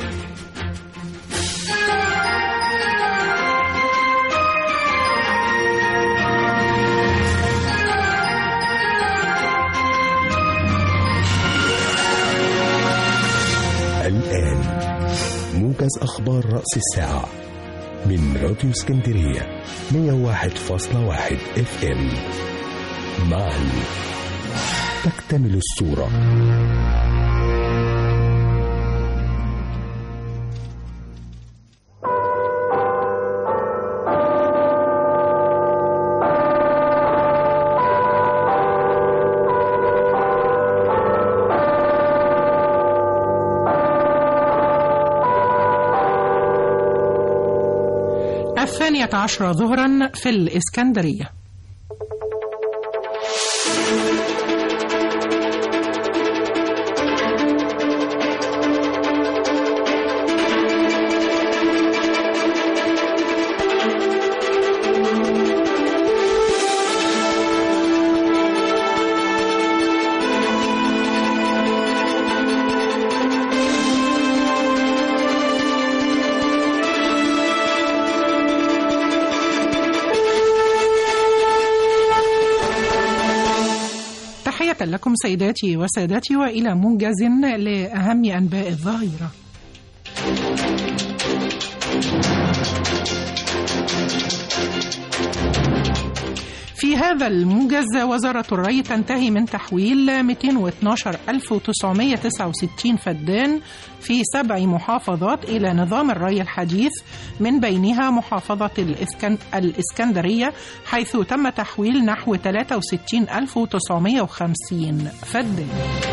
S3: الآن موجز أخبار رأس الساعة من راديو اسكندرية 101.1 اف ام معا تكتمل الصورة
S9: الثانية عشرة ظهرا في الإسكندرية تحية لكم سيداتي وسادتي وإلى موجز لأهم أنباء الظاهرة في هذا الموجز وزارة الري تنتهي من تحويل 212969 فدان في سبع محافظات إلى نظام الري الحديث من بينها محافظة الإسكن... الإسكندرية حيث تم تحويل نحو 63950 فدان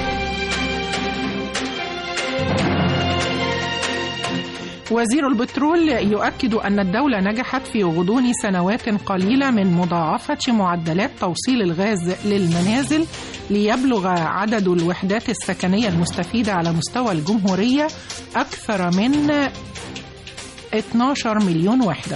S9: وزير البترول يؤكد أن الدولة نجحت في غضون سنوات قليلة من مضاعفة معدلات توصيل الغاز للمنازل ليبلغ عدد الوحدات السكنية المستفيدة على مستوى الجمهورية أكثر من 12 مليون وحدة.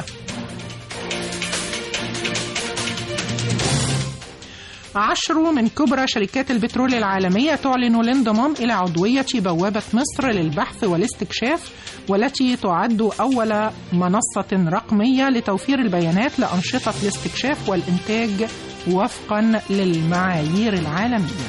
S9: عشر من كبرى شركات البترول العالمية تعلن الانضمام إلى عضوية بوابة مصر للبحث والاستكشاف والتي تعد أول منصة رقمية لتوفير البيانات لأنشطة الاستكشاف والإنتاج وفقا للمعايير العالمية.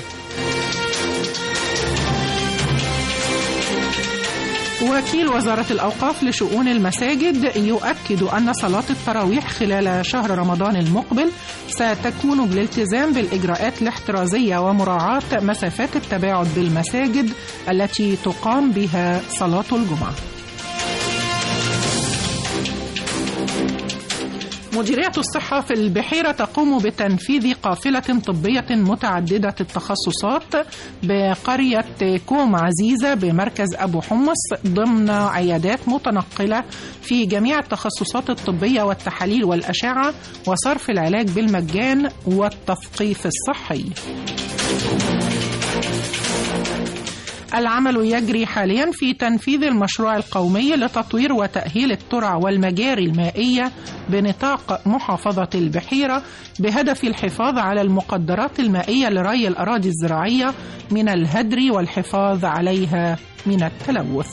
S9: وكيل وزارة الأوقاف لشؤون المساجد يؤكد أن صلاة التراويح خلال شهر رمضان المقبل ستكون بالالتزام بالإجراءات الاحترازية ومراعاة مسافات التباعد بالمساجد التي تقام بها صلاة الجمعة. مديرية الصحة في البحيرة تقوم بتنفيذ قافلة طبية متعددة التخصصات بقرية كوم عزيزة بمركز أبو حمص ضمن عيادات متنقلة في جميع التخصصات الطبية والتحاليل والأشعة وصرف العلاج بالمجان والتثقيف الصحي. العمل يجري حاليا في تنفيذ المشروع القومي لتطوير وتأهيل الترع والمجاري المائية بنطاق محافظة البحيرة بهدف الحفاظ على المقدرات المائية لري الأراضي الزراعية من الهدر والحفاظ عليها من التلوث.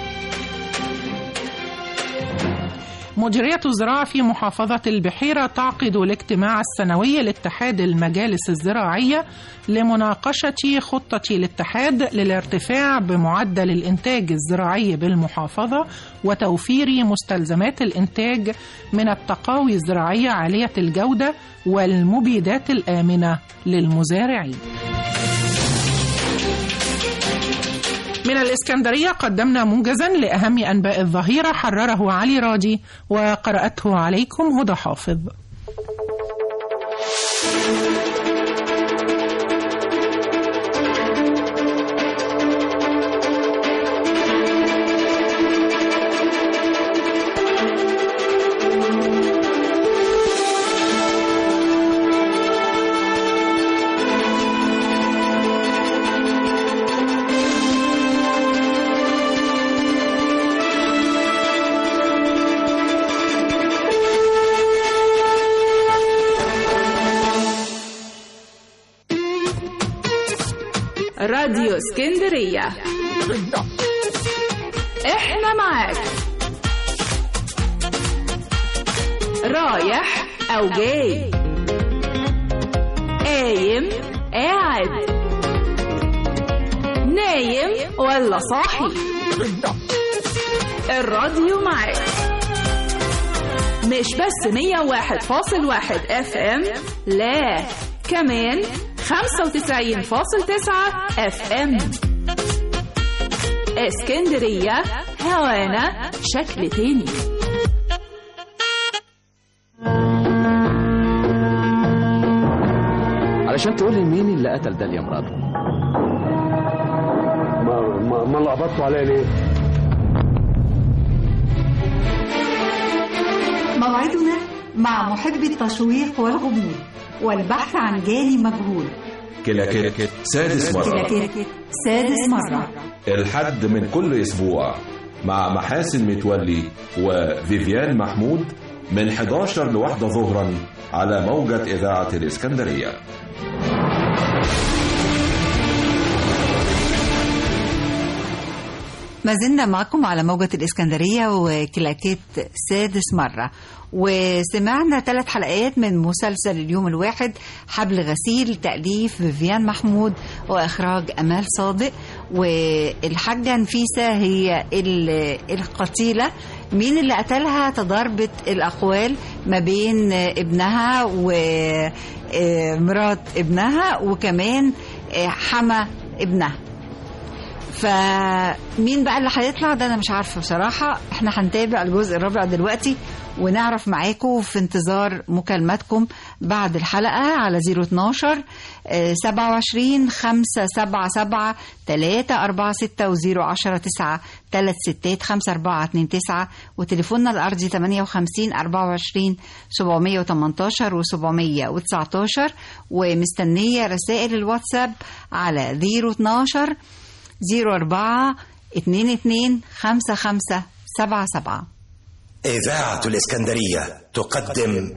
S9: مديرية الزراعة في محافظة البحيرة تعقد الاجتماع السنوي لاتحاد المجالس الزراعية لمناقشة خطة الاتحاد للارتفاع بمعدل الإنتاج الزراعي بالمحافظة وتوفير مستلزمات الإنتاج من التقاوي الزراعية عالية الجودة والمبيدات الآمنة للمزارعين. من الإسكندرية قدمنا موجزا لأهم أنباء الظهيرة حرره علي راجي وقرأته عليكم هدى حافظ
S8: راديو اسكندرية احنا معاك رايح او جاي قايم قاعد نايم ولا صاحي الراديو معاك مش بس 101.1 اف ام لا كمان 95.9 اف ام اسكندرية هوانا شكل تاني
S18: علشان تقول لي مين اللي قتل داليا مراته
S19: ما ما, ما لخبطتوا عليا ليه؟
S2: موعدنا مع محب التشويق والغموض والبحث عن جاني مجهول
S1: كلاكيت سادس مرة
S2: كلاكيت سادس مرة
S1: الحد من كل أسبوع مع محاسن متولي وفيفيان محمود من 11 لواحدة ظهرا على موجة إذاعة الإسكندرية
S2: ما زلنا معكم على موجة الإسكندرية وكلاكيت سادس مرة وسمعنا ثلاث حلقات من مسلسل اليوم الواحد حبل غسيل تأليف فيفيان محمود وإخراج أمال صادق والحاجة نفيسة هي ال- القتيلة مين اللي قتلها تضاربت الأقوال ما بين ابنها ومرات ابنها وكمان حما ابنها فمين بقى اللي هيطلع ده انا مش عارفه بصراحه احنا هنتابع الجزء الرابع دلوقتي ونعرف معاكم في انتظار مكالماتكم بعد الحلقه على 012 آه، 27 577 346 و 010 9 3 ستات 5 4 2 9 وتليفوننا الارضي 58 24 718 و 719 ومستنيه رسائل الواتساب على 012 04 22 55 77
S15: إذاعة الإسكندرية تقدم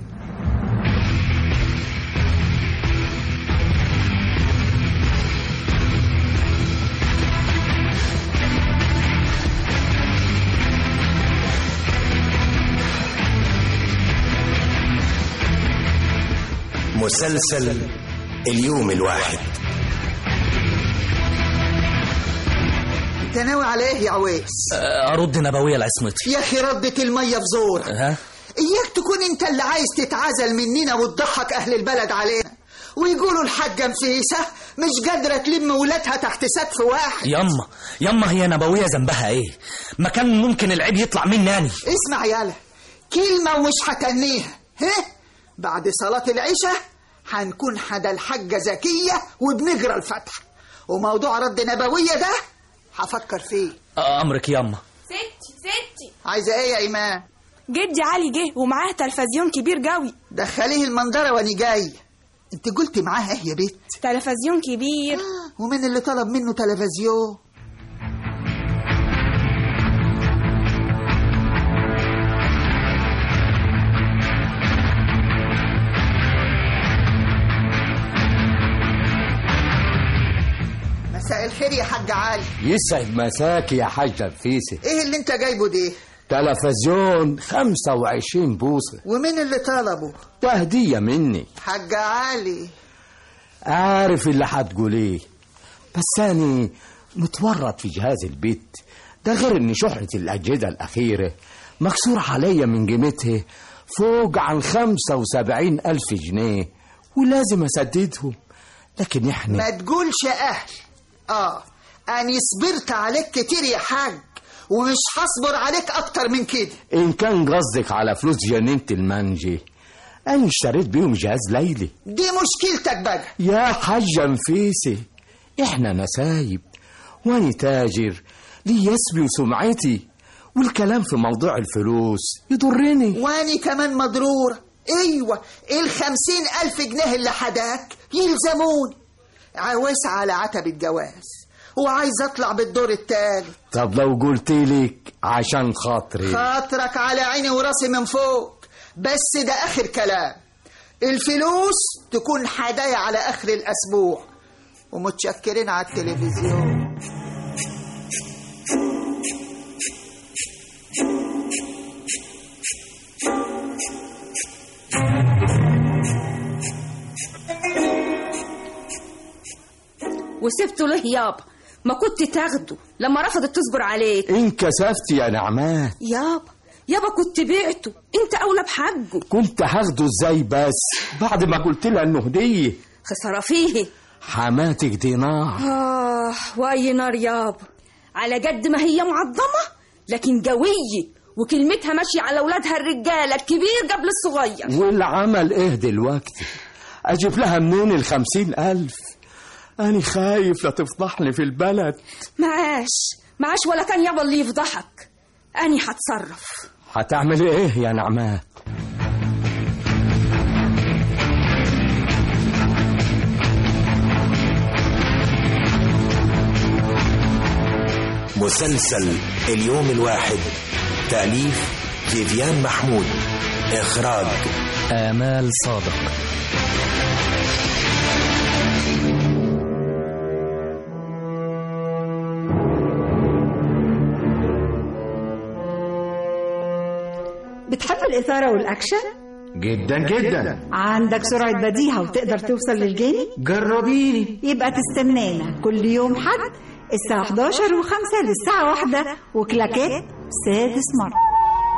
S15: مسلسل اليوم الواحد
S12: انت ناوي على ايه يا عويس
S13: ارد نبويه لعصمتي
S12: يا اخي ردت الميه في زور
S13: ها
S12: اياك تكون انت اللي عايز تتعزل مننا وتضحك اهل البلد علينا ويقولوا الحاجه نفيسه مش قادره تلم ولادها تحت سقف واحد
S13: يما يما هي نبويه ذنبها ايه ما كان ممكن العيب يطلع مني أنا
S12: اسمع يالا كلمه ومش هتنيها ها بعد صلاه العشاء هنكون حدا الحاجه زكيه وبنجرى الفتح وموضوع رد نبويه ده هفكر فيه
S13: امرك يما
S14: ستي ستي
S12: عايزه ايه يا ايمان
S14: جدي علي جه ومعاه تلفزيون كبير قوي
S12: دخليه المنظره وانا جاي انت قلت معاه ايه يا بنت
S14: تلفزيون كبير
S12: ومين اللي طلب منه تلفزيون مساء الخير يا حاج علي
S10: يسعد مساك يا حاج نفيسة
S12: ايه اللي انت جايبه ده
S10: تلفزيون 25 بوصة
S12: ومين اللي طلبه
S10: ده هدية مني
S12: حاج علي
S10: عارف اللي هتقول ايه بس أنا متورط في جهاز البيت ده غير ان شحنة الأجهزة الأخيرة مكسور عليا من قيمتها فوق عن 75 ألف جنيه ولازم أسددهم لكن احنا
S12: ما تقولش اهل اه انا صبرت عليك كتير يا حاج ومش هصبر عليك اكتر من كده
S10: إن كان قصدك على فلوس جنينة المنجي أنا اشتريت بيهم جهاز ليلي
S12: دي مشكلتك بقى
S10: يا حاجة نفيسة إحنا نسايب وأنا تاجر لي اسمي وسمعتي والكلام في موضوع الفلوس يضرني
S12: واني كمان مضرورة ايوه الخمسين الف جنيه اللي حداك يلزموني عاوز على عتب الجواز وعايز اطلع بالدور التالت
S10: طب لو قلت لك عشان خاطري
S12: خاطرك على عيني وراسي من فوق بس ده اخر كلام الفلوس تكون هدايا على اخر الاسبوع ومتشكرين على التلفزيون
S14: وسبته ليه يابا ما كنت تاخده لما رفضت تصبر عليك
S10: انكسفت يا نعمان
S14: يابا يابا كنت بعته انت اولى بحقه
S10: كنت هاخده ازاي بس بعد ما قلت لها انه هديه
S14: خساره فيه
S10: حماتك دي نار
S14: اه واي نار يابا على قد ما هي معظمه لكن قويه وكلمتها ماشيه على اولادها الرجاله الكبير قبل الصغير
S10: والعمل ايه دلوقتي اجيب لها منين الخمسين الف انا خايف لا تفضحني في البلد
S14: معاش معاش ولا كان يابا اللي يفضحك اني هتصرف
S10: هتعملي ايه يا نعمان
S15: مسلسل اليوم الواحد تأليف فيفيان محمود إخراج
S13: آمال صادق
S16: الإثارة والأكشن
S20: جدا جدا
S16: عندك سرعة بديهة وتقدر توصل للجاني
S20: جربيني
S16: يبقى تستنانا كل يوم حد الساعة 11 و5 للساعة 1 وكلاكات سادس مرة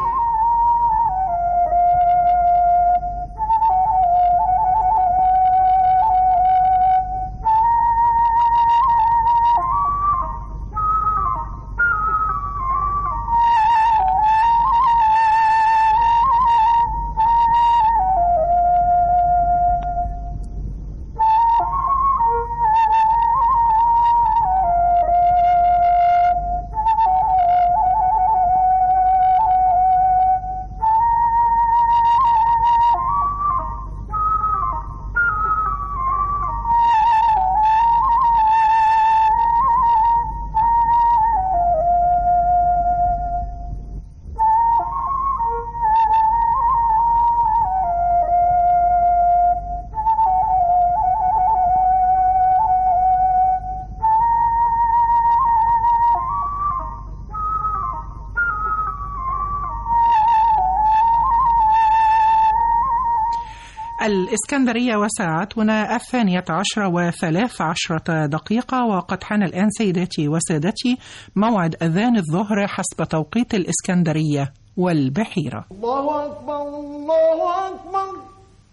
S9: الإسكندرية وساعتنا الثانية عشرة وثلاث عشرة دقيقة وقد حان الآن سيداتي وسادتي موعد أذان الظهر حسب توقيت الإسكندرية والبحيرة
S7: الله أكبر الله أكبر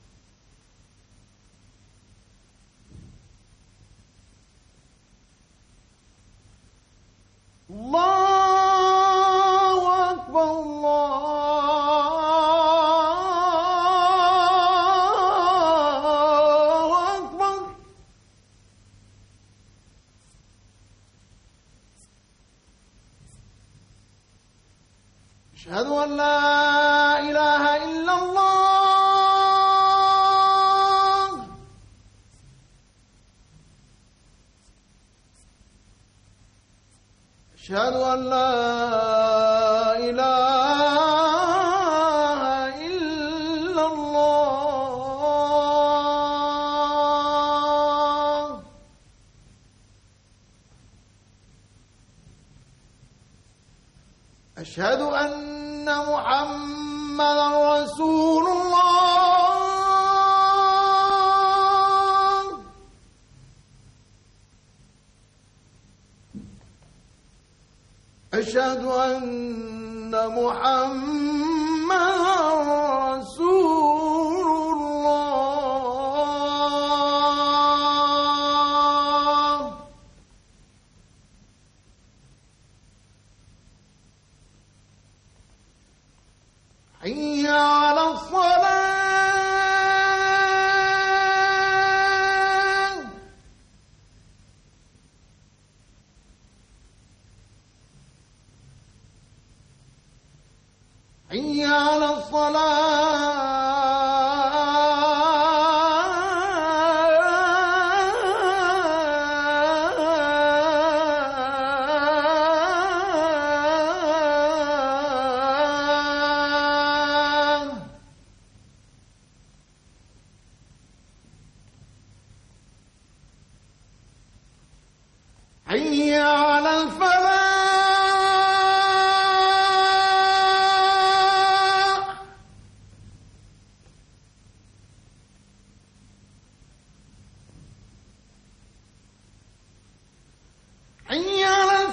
S7: الله أكبر الله أكبر أشهد أن لا إله إلا الله أشهد أن لا إله إلا الله أشهد أن محمدا رسول الله أشهد أن محمدا رسول الله حي على الصلاة حي على الصلاة حي على الفلاح حي على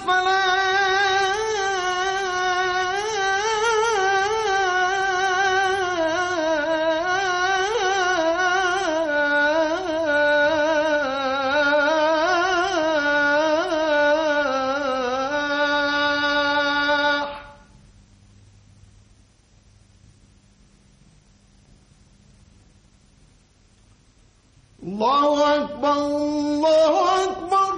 S7: الفلاح الله أكبر الله أكبر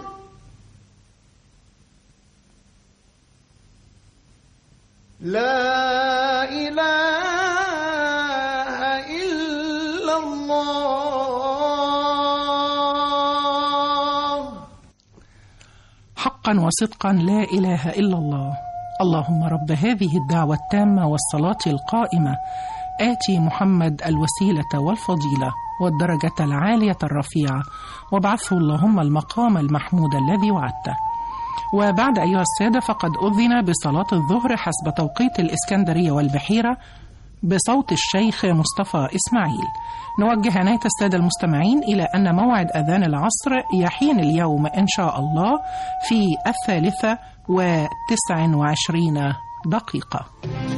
S7: لا إله إلا الله
S9: حقا وصدقا لا إله إلا الله اللهم رب هذه الدعوة التامة والصلاة القائمة آتي محمد الوسيلة والفضيلة والدرجة العالية الرفيعة وابعثه اللهم المقام المحمود الذي وعدته وبعد أيها السادة فقد أذن بصلاة الظهر حسب توقيت الإسكندرية والبحيرة بصوت الشيخ مصطفى إسماعيل نوجه عناية السادة المستمعين إلى أن موعد أذان العصر يحين اليوم إن شاء الله في الثالثة وتسع وعشرين دقيقة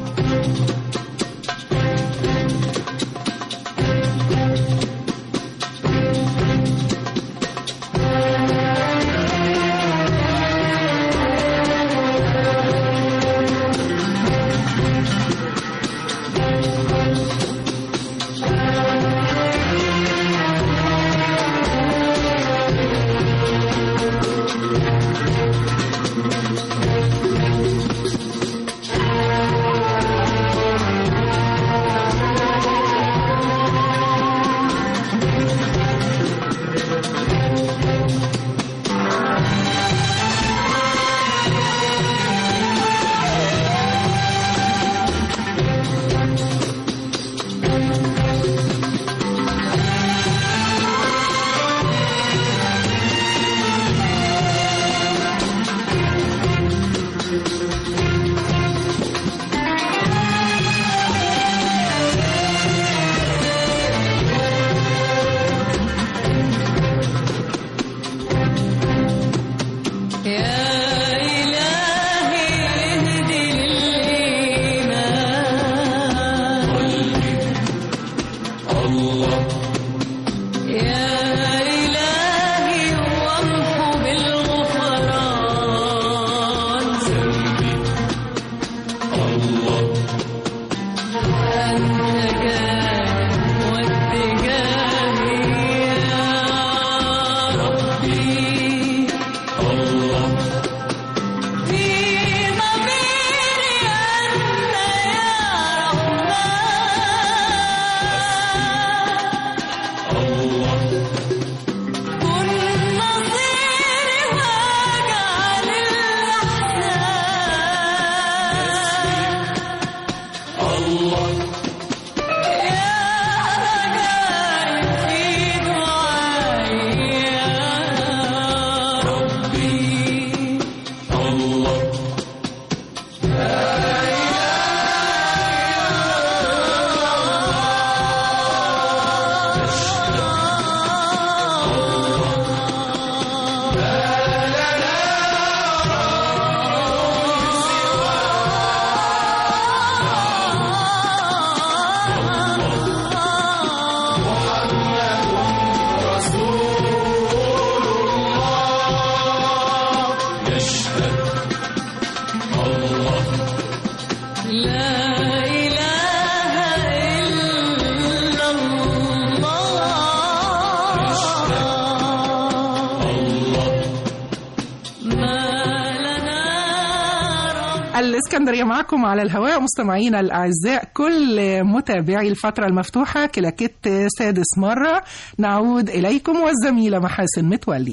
S9: الإسكندرية معكم على الهواء مستمعينا الأعزاء كل متابعي الفترة المفتوحة كلاكيت سادس مرة نعود إليكم والزميلة محاسن متولي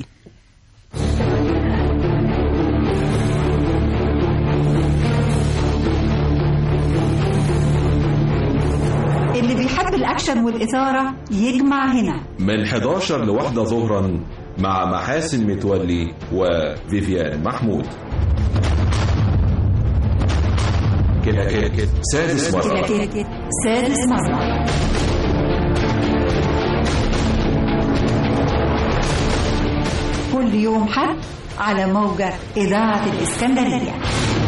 S16: اللي بيحب الأكشن والإثارة يجمع هنا
S1: من 11 لواحدة ظهرا مع محاسن متولي وفيفيان محمود كلاكيت سادس مرة
S16: كلاكيت سادس مرة كل يوم حد على موجة إذاعة الإسكندرية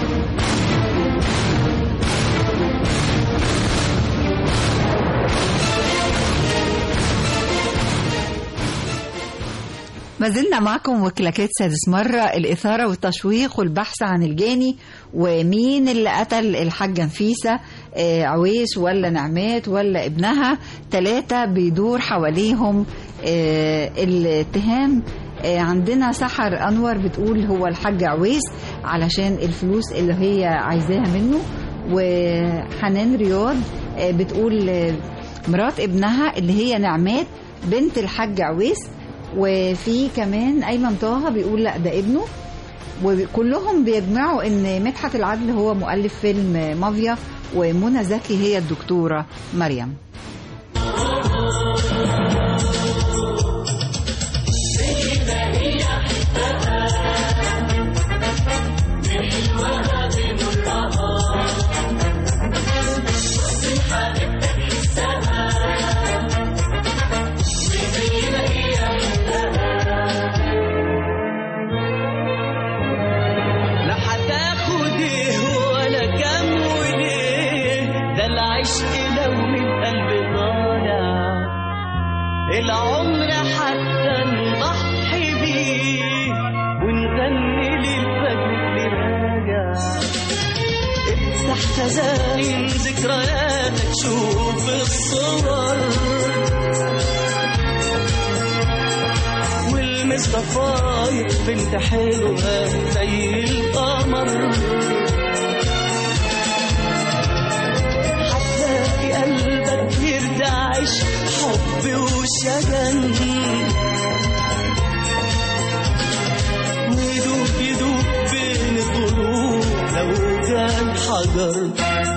S2: ما زلنا معكم وكلاكيت سادس مرة الإثارة والتشويق والبحث عن الجاني ومين اللي قتل الحاجة نفيسة آه، عويس ولا نعمات ولا ابنها ثلاثة بيدور حواليهم آه، الاتهام آه، عندنا سحر أنور بتقول هو الحاج عويس علشان الفلوس اللي هي عايزاها منه وحنان رياض آه، بتقول آه، مرات ابنها اللي هي نعمات بنت الحاج عويس وفي كمان ايمن طه بيقول لا ده ابنه وكلهم بيجمعوا ان مدحت العدل هو مؤلف فيلم مافيا ومنى زكي هي الدكتوره مريم
S6: حلوة
S7: العمر حتى نضحي بيه ونغني للفجر اللي راجع افتح خزائن ذكرياتك شوف الصور والمس ضفاير بنت حلوة زي القمر هتلاقي قلبك يرتعش حب وشجن ويدوب يدوب بين الضلوع لو كان حجر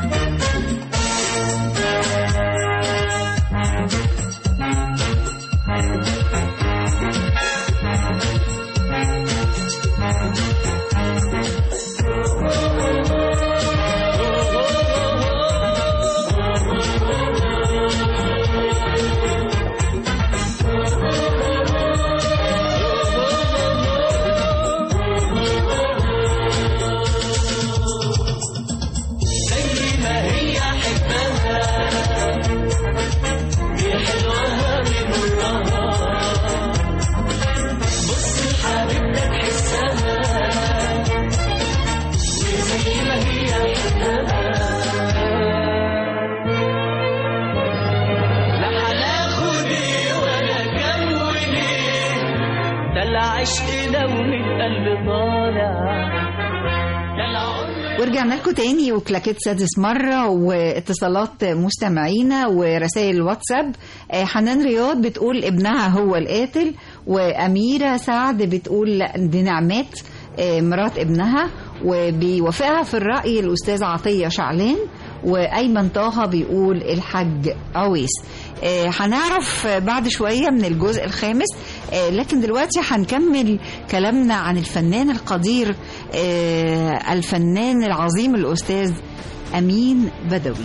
S7: زي ما هي حبها بحلوها بمرها بص لحبيبتك حسها وزي ما هي حبها لا هناخد ايه ولا جو ليه ده العشق لو من القلب طالع ده العمر
S2: ورجعنا لكم تاني وكلاكيت سادس مرة واتصالات مستمعينا ورسائل الواتساب آه، حنان رياض بتقول ابنها هو القاتل وأميرة سعد بتقول لا، دي نعمات آه، مرات ابنها وبيوافقها في الرأي الأستاذ عطية شعلان وأيمن طه بيقول الحاج عويس آه، هنعرف آه، بعد شوية من الجزء الخامس آه، لكن دلوقتي هنكمل كلامنا عن الفنان القدير آه، الفنان العظيم الأستاذ أمين بدوي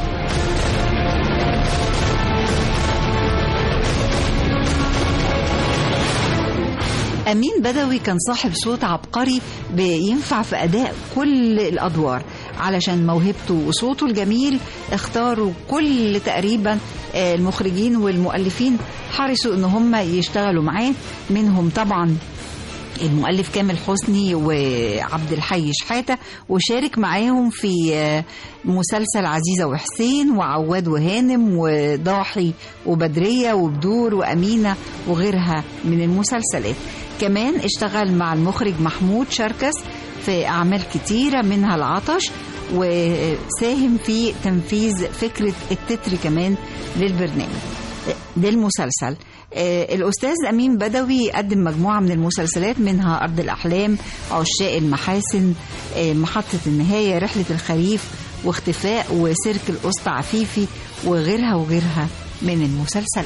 S2: أمين بدوي كان صاحب صوت عبقري بينفع في أداء كل الأدوار علشان موهبته وصوته الجميل اختاروا كل تقريبا آه، المخرجين والمؤلفين حرصوا ان هم يشتغلوا معاه منهم طبعا المؤلف كامل حسني وعبد الحي شحاتة وشارك معاهم في آه، مسلسل عزيزة وحسين وعواد وهانم وضاحي وبدرية وبدور وأمينة وغيرها من المسلسلات كمان اشتغل مع المخرج محمود شركس في أعمال كتيرة منها العطش وساهم في تنفيذ فكرة التتر كمان للبرنامج ده المسلسل آه، الأستاذ أمين بدوي قدم مجموعة من المسلسلات منها أرض الأحلام عشاق المحاسن آه، محطة النهاية رحلة الخريف واختفاء وسيرك الأسطى عفيفي وغيرها وغيرها من المسلسلات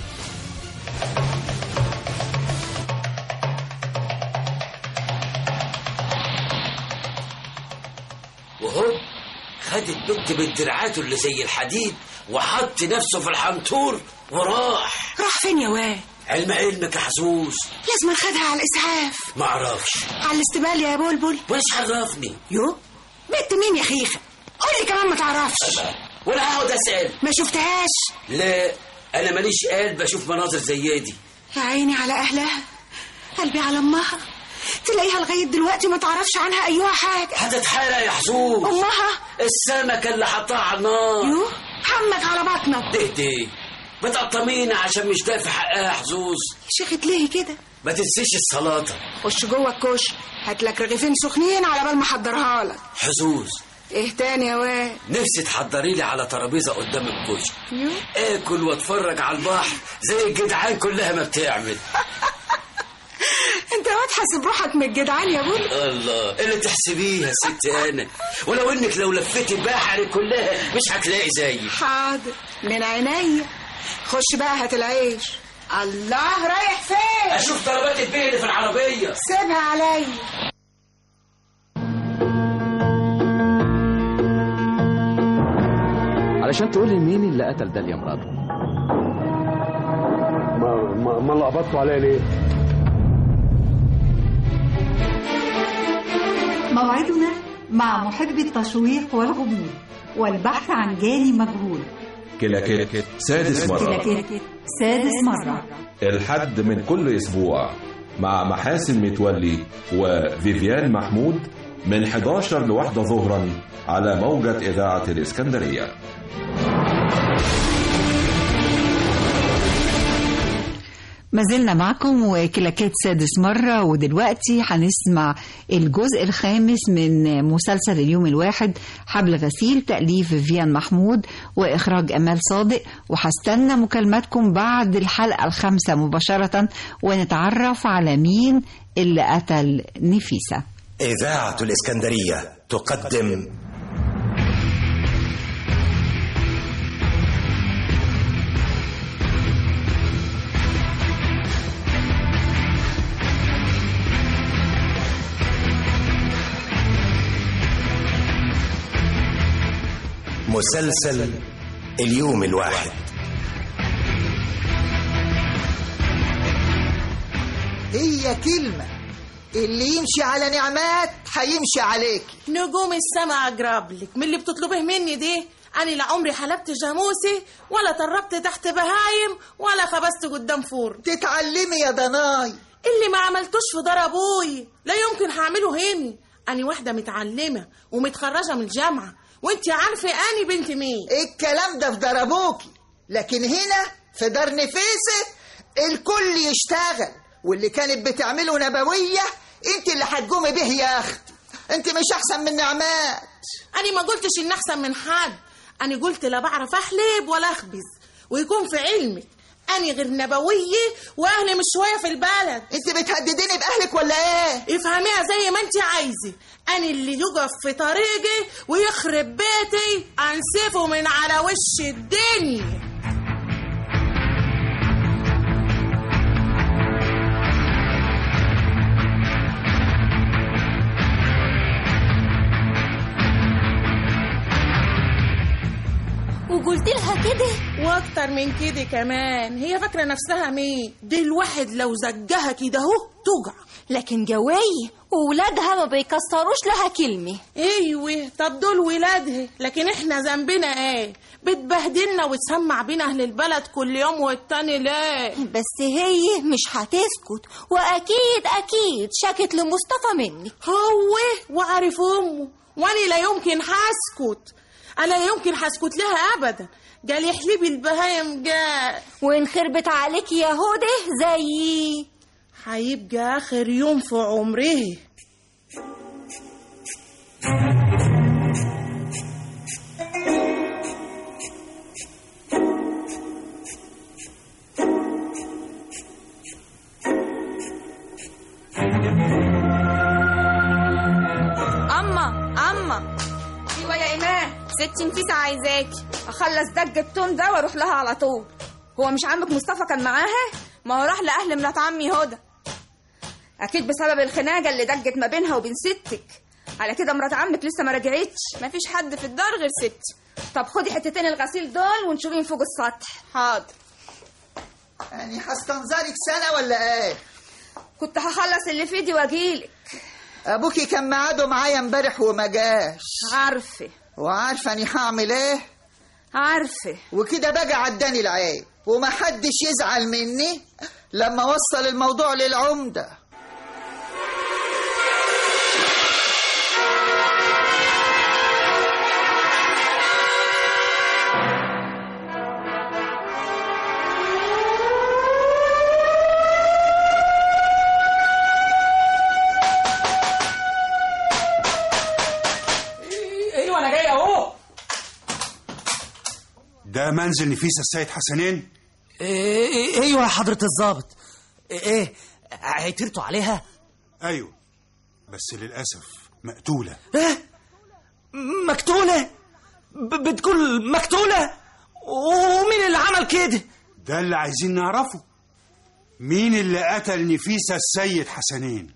S11: وهو خد البنت من دراعاته اللي زي الحديد وحط نفسه في الحنطور وراح
S14: راح فين يا واد
S11: علم علمك يا حسوس
S14: لازم خدها على الاسعاف
S11: معرفش
S14: على الاستبال يا بلبل
S11: وإيش عرفني
S14: يو بنت مين يا خيخه قولي كمان ما تعرفش
S11: ولا هقعد اسال
S14: ما شفتهاش
S11: لا انا ماليش قلب اشوف مناظر زي دي
S14: يا عيني على اهلها قلبي على امها تلاقيها لغايه دلوقتي ما تعرفش عنها ايها حاجه
S11: هتتحرق يا حسوس
S14: امها
S11: السمكه اللي حطها على النار
S14: يو حمك على بطنك
S11: ده ده بتقطمينا عشان مش دافع حقها يا حظوظ
S14: شيخت ليه كده
S11: ما تنسيش السلطه
S14: خش جوه الكشك هات لك رغيفين سخنين على بال ما احضرها لك
S11: حظوظ
S14: ايه تاني يا واد
S11: نفسي تحضري لي على ترابيزه قدام الكشك
S14: يو
S11: اكل واتفرج على البحر زي الجدعان كلها ما بتعمل
S14: انت واد حاسب روحك من الجدعان يا بول
S11: الله اللي تحسبيها ست انا ولو انك لو لفيتي البحر كلها مش هتلاقي زيي
S14: حاضر من عينيا خش بقى هات العيش الله رايح فين
S11: اشوف طلبات البيت اللي في العربيه
S14: سيبها عليا
S18: علشان تقول لي مين اللي قتل داليا مراته
S19: ما ما, ما اللي قبضتوا عليا ليه؟
S16: موعدنا مع محب التشويق والغموض والبحث عن جاني مجهول
S1: كلاكيت سادس مرة
S16: كلاكيت سادس مرة
S1: الحد من كل أسبوع مع محاسن متولي وفيفيان محمود من 11 لواحدة ظهرا على موجة إذاعة الإسكندرية
S2: ما زلنا معكم وكلاكيت سادس مرة ودلوقتي هنسمع الجزء الخامس من مسلسل اليوم الواحد حبل غسيل تأليف فيفيان محمود وإخراج أمال صادق وهستنى مكالماتكم بعد الحلقة الخامسة مباشرة ونتعرف على مين اللي قتل نفيسة
S15: إذاعة الإسكندرية تقدم مسلسل اليوم الواحد
S12: هي كلمة اللي يمشي على نعمات هيمشي عليك
S14: نجوم السما اجرب لك من اللي بتطلبه مني دي انا لا عمري حلبت جاموسي ولا طربت تحت بهايم ولا خبزت قدام فرن
S12: تتعلمي يا ضناي
S14: اللي ما عملتوش في دار ابوي لا يمكن هعمله هني انا واحده متعلمه ومتخرجه من الجامعه وانت عارفه اني بنت مين
S12: الكلام ده في دار ابوكي لكن هنا في دار نفيسة الكل يشتغل واللي كانت بتعمله نبوية انت اللي هتقومي به يا اختي انت مش احسن من نعمات
S14: انا ما قلتش ان احسن من حد انا قلت لا بعرف احلب ولا اخبز ويكون في علمك أنا غير نبوية وأهلي مش شوية في البلد
S12: أنت بتهدديني بأهلك ولا إيه؟
S14: افهميها زي ما أنت عايزة أنا اللي يقف في طريقي ويخرب بيتي أنسفه من على وش الدنيا
S6: وقلت لها كده
S14: واكتر من كده كمان هي فاكره نفسها مين دي الواحد لو زجها كده اهو توجع
S6: لكن جواي وولادها ما بيكسروش لها كلمة
S14: ايوه طب دول ولادها لكن احنا ذنبنا ايه بتبهدلنا وتسمع بينا اهل البلد كل يوم والتاني ليه
S6: بس هي مش هتسكت واكيد اكيد شكت لمصطفى منك
S14: هو وعارف امه وانا لا يمكن هسكت انا لا يمكن هسكت لها ابدا قال يحلبي البهايم جاء
S6: وان خربت عليك يا هدى زيي
S14: هيبقى اخر يوم في عمره
S17: اما اما ايوه يا ايمان ستي نفيسه عايزاكي اخلص دج التون ده واروح لها على طول هو مش عمك مصطفى كان معاها ما هو راح لاهل مرات عمي هدى اكيد بسبب الخناقه اللي دجت ما بينها وبين ستك على كده مرات عمك لسه ما رجعتش مفيش حد في الدار غير ستي طب خدي حتتين الغسيل دول ونشوفين فوق السطح حاضر
S12: يعني هستنظرك سنة ولا ايه؟
S17: كنت هخلص اللي في ايدي واجيلك
S12: ابوكي كان ميعاده معايا امبارح وما جاش
S17: عارفه
S12: وعارفه اني هعمل ايه
S17: عارفه
S12: وكده بقى عداني العيب ومحدش يزعل مني لما وصل الموضوع للعمده
S13: ايوه انا جاي اهو
S21: ده منزل نفيسة السيد حسنين
S13: إيه ايوه يا حضرة الضابط ايه عثرتوا عليها
S21: ايوه بس للاسف مقتولة
S13: ايه مقتولة ب- بتقول مقتولة ومين اللي عمل كده
S21: ده اللي عايزين نعرفه مين اللي قتل نفيسة السيد حسنين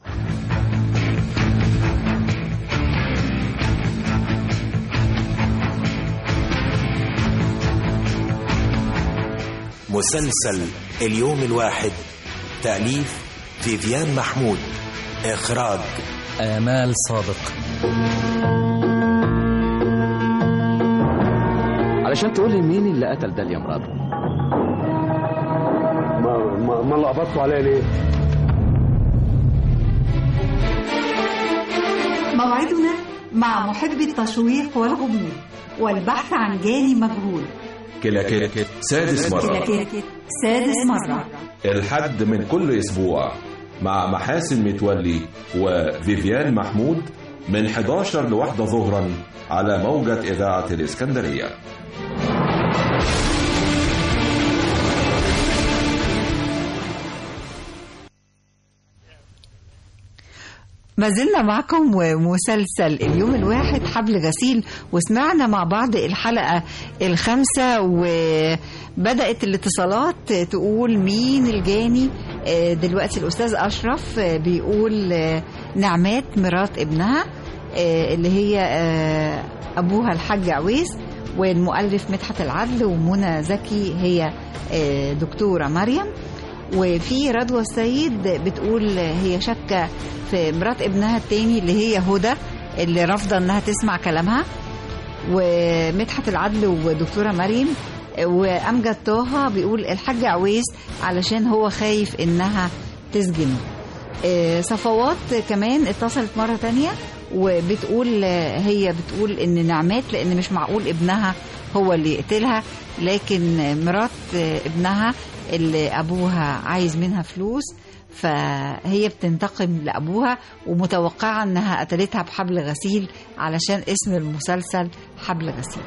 S15: مسلسل اليوم الواحد تأليف فيفيان محمود إخراج
S13: آمال صادق
S18: علشان تقول لي مين اللي قتل داليا مراته
S19: ما ما, ما اللي قبضتوا عليا ليه؟
S16: موعدنا مع محب التشويق والغموض والبحث عن جاني مجهول
S1: كلاكيت سادس مرة
S16: كلاكيت سادس مرة
S1: الحد من كل أسبوع مع محاسن متولي وفيفيان محمود من 11 لواحدة ظهرا على موجة إذاعة الإسكندرية
S2: ما زلنا معكم ومسلسل اليوم الواحد حبل غسيل وسمعنا مع بعض الحلقة الخامسة وبدأت الاتصالات تقول مين الجاني آه، دلوقتي الأستاذ أشرف آه، بيقول آه، نعمات مرات ابنها آه، اللي هي آه، أبوها الحاج عويس والمؤلف مدحت العدل ومنى زكي هي آه، دكتورة مريم وفي رضوى السيد بتقول هي شاكه في مرات ابنها التاني اللي هي هدى اللي رافضه انها تسمع كلامها ومدحت العدل ودكتوره مريم وامجد طه بيقول الحاج عويس علشان هو خايف انها تسجنه آه، صفوات كمان اتصلت مرة تانية وبتقول آه، هي بتقول ان نعمات لان مش معقول ابنها هو اللي يقتلها لكن آه، مرات آه، ابنها اللي ابوها عايز منها فلوس فهي بتنتقم لابوها ومتوقعه انها قتلتها بحبل غسيل علشان اسم المسلسل حبل غسيل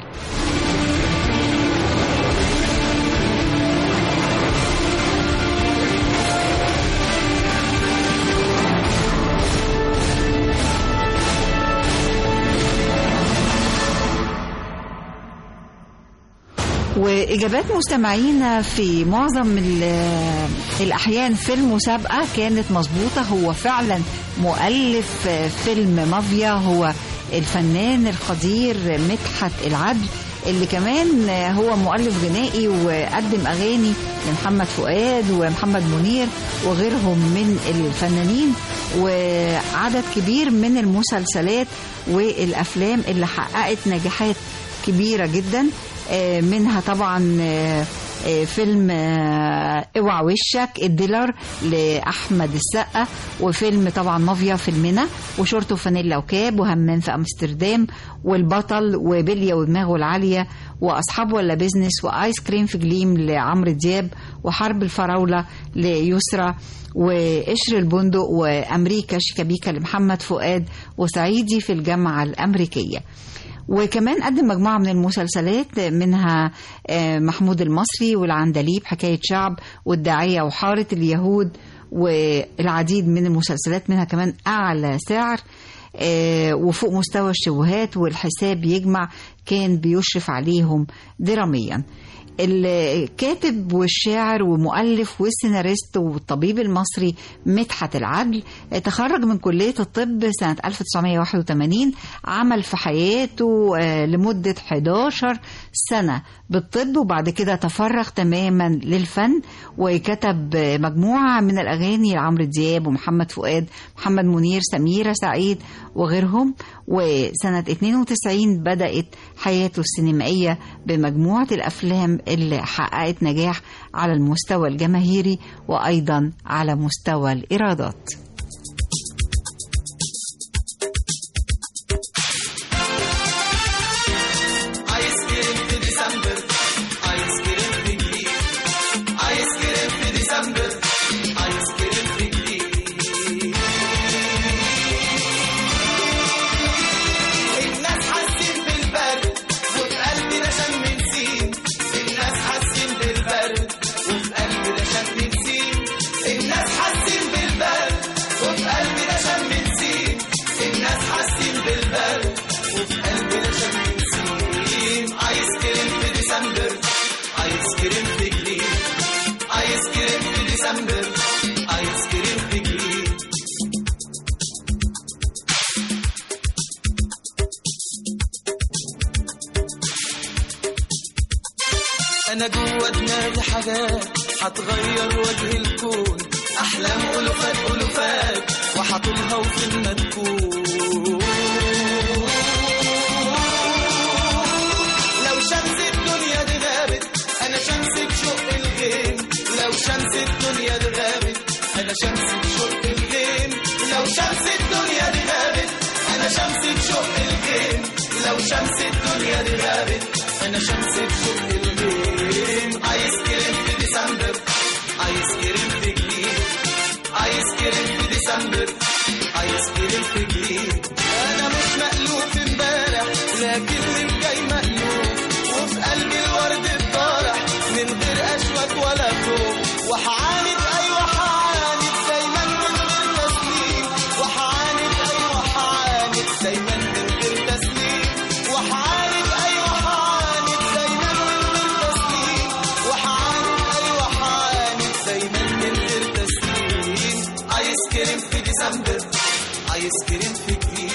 S2: وإجابات مستمعينا في معظم ال- الأحيان في المسابقة كانت مظبوطة هو فعلا مؤلف فيلم مافيا هو الفنان القدير مدحت العدل اللي كمان هو مؤلف غنائي وقدم أغاني لمحمد فؤاد ومحمد منير وغيرهم من الفنانين وعدد كبير من المسلسلات والأفلام اللي حققت نجاحات كبيرة جدا آه، منها طبعا آه، آه، فيلم آه، اوعى وشك الديلر لاحمد السقا وفيلم طبعا مافيا فيلمنا وشورت وفانيلا وكاب وهمان في امستردام والبطل وبليا ودماغه العاليه واصحاب ولا بيزنس وايس كريم في جليم لعمرو دياب وحرب الفراوله ليسرى وقشر البندق وامريكا شيكابيكا لمحمد فؤاد وصعيدي في الجامعه الامريكيه وكمان قدم مجموعة من المسلسلات منها آه، محمود المصري والعندليب حكاية شعب والداعية وحارة اليهود والعديد من المسلسلات منها كمان أعلى سعر آه، وفوق مستوى الشبهات والحساب يجمع كان بيشرف عليهم دراميا الكاتب والشاعر ومؤلف والسيناريست والطبيب المصري مدحت العدل تخرج من كلية الطب سنة 1981 عمل في حياته آه، لمدة 11 سنة بالطب وبعد كده تفرغ تماما للفن وكتب آه، مجموعة من الأغاني لعمرو دياب ومحمد فؤاد محمد منير سميرة سعيد وغيرهم وسنة 92 بدأت حياته السينمائية بمجموعة الأفلام اللي حققت نجاح على المستوى الجماهيري وأيضا على مستوى الإيرادات
S7: ايس كريم في ديسمبر ايس كريم في جليد ايس كريم في ديسمبر ايس كريم في جليد الناس حاسين بالبرد وفي قلبنا شم نسيم الناس حاسين بالبرد وفي قلبنا شم نسيم الناس حاسين بالبرد وفي قلبنا شم نسيم الناس حاسين بالبرد وفي قلبنا شم نسيم ايس كريم في ديسمبر ايس كريم في جليد ايس كريم في ديسمبر ايس كريم في جليد انا جوه دماغي حاجات هتغير وجه الكون احلام الوفات الوفات وهطولها وفين ما تكون لو شمس الدنيا الدنيا دي غابت انا شمس بشق الغيم لو شمس الدنيا دي غابت انا شمس بشق الغيم لو شمس الدنيا دي غابت انا شمس بشق الغيم ايس كريم في ديسمبر ايس كريم في جليد ايس كريم في ديسمبر ايس كريم في جليد انا مش مألوف امبارح لكن من جاي مألوف وفي قلبي الورد الطارح من غير اشواك ولا خوف وحعاند ايوه حعاند دايما من غير تسليم وحعاند ايوه حعاند دايما من غير تسليم وحعاند ايوه حعاند دايما من غير تسليم وحعاند ايوه حعاند دايما من غير تسليم ايس كريم في ديسمبر ايس كريم في جليد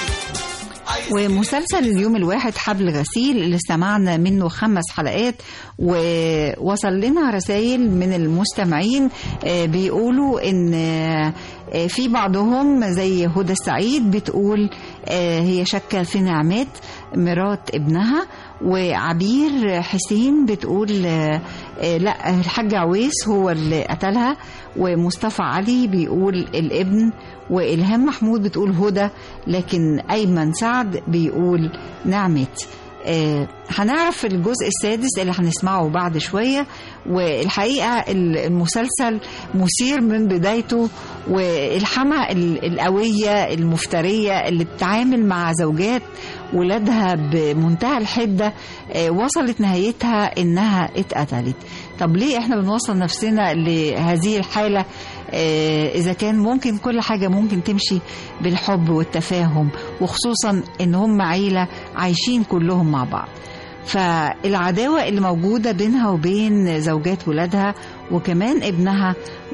S2: ومسلسل اليوم الواحد حبل غسيل اللي استمعنا منه خمس حلقات ووصل لنا رسائل من المستمعين آه، بيقولوا ان آه، في بعضهم زي هدى السعيد بتقول آه، هي شاكه في نعمات مرات ابنها وعبير حسين بتقول آه، آه، لا الحاج عويس هو اللي قتلها ومصطفى علي بيقول الابن وإلهام محمود بتقول هدى لكن أيمن سعد بيقول نعمت آه، هنعرف الجزء السادس اللي هنسمعه بعد شوية والحقيقة ال- المسلسل مثير من بدايته والحما ال- القوية المفترية اللي بتعامل مع زوجات ولادها بمنتهى الحدة آه، وصلت نهايتها إنها اتقتلت طب ليه احنا بنوصل نفسنا لهذه الحالة آه، إذا كان ممكن كل حاجة ممكن تمشي بالحب والتفاهم وخصوصا إن هم عيلة عايشين كلهم مع بعض فالعداوة اللي موجودة بينها وبين زوجات ولادها وكمان ابنها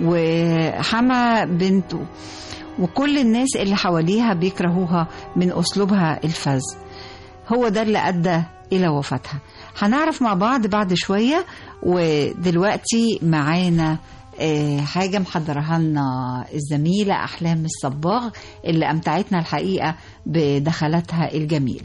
S2: وحما بنته وكل الناس اللي حواليها بيكرهوها من أسلوبها الفذ هو ده اللي أدى إلى وفاتها هنعرف مع بعض بعد شوية ودلوقتي معانا آه، حاجة محضرها لنا الزميلة أحلام الصباغ اللي أمتعتنا الحقيقة بدخلاتها الجميلة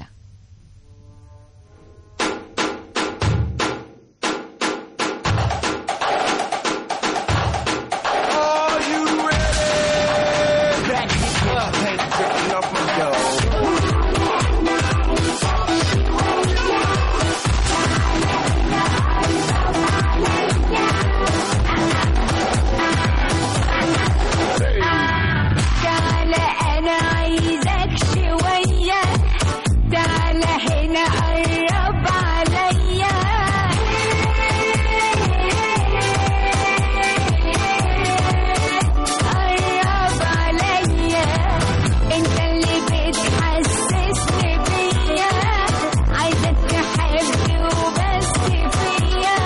S4: تعالى انا عايزك شوية تعالى هنا قرب عليا قرب عليا انت اللي بتحسسني بيا عايزك تحب وبس فيا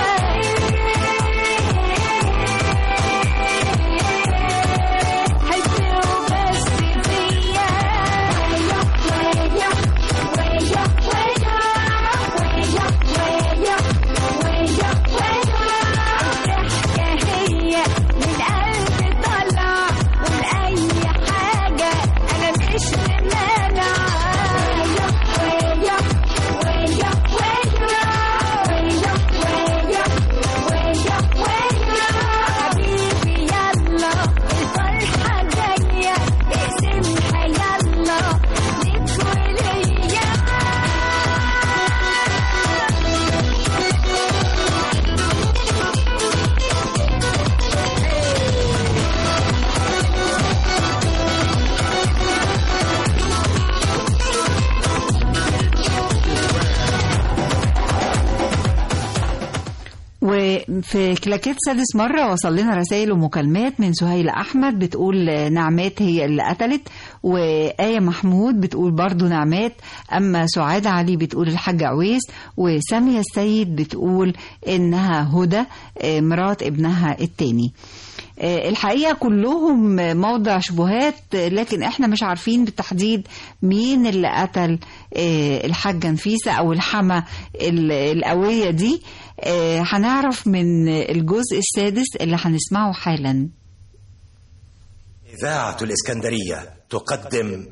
S4: حب وبس فيا ويا ويا ويا ويا ويا ويا ويا ويا الضحكة هي من قلب طلع ولأي حاجة أنا مش ممانعة ويا ويا ويا ويا ويا ويا ويا ويا حبيبي يلا الفرحة جاية اقسمها يلا ليك وليا
S2: وفي كلاكيت سادس مرة وصل لنا رسائل ومكالمات من سهيلة أحمد بتقول نعمات هي اللي قتلت وآية محمود بتقول برضو نعمات أما سعاد علي بتقول الحاج عويس وسامية السيد بتقول إنها هدى آه، مرات ابنها التاني آه، الحقيقة كلهم موضع شبهات آه، لكن احنا مش عارفين بالتحديد مين اللي قتل آه، الحاجة نفيسة أو الحما ال- القوية دي آه، هنعرف من الجزء السادس اللي هنسمعه حالا
S15: إذاعة الإسكندرية تقدم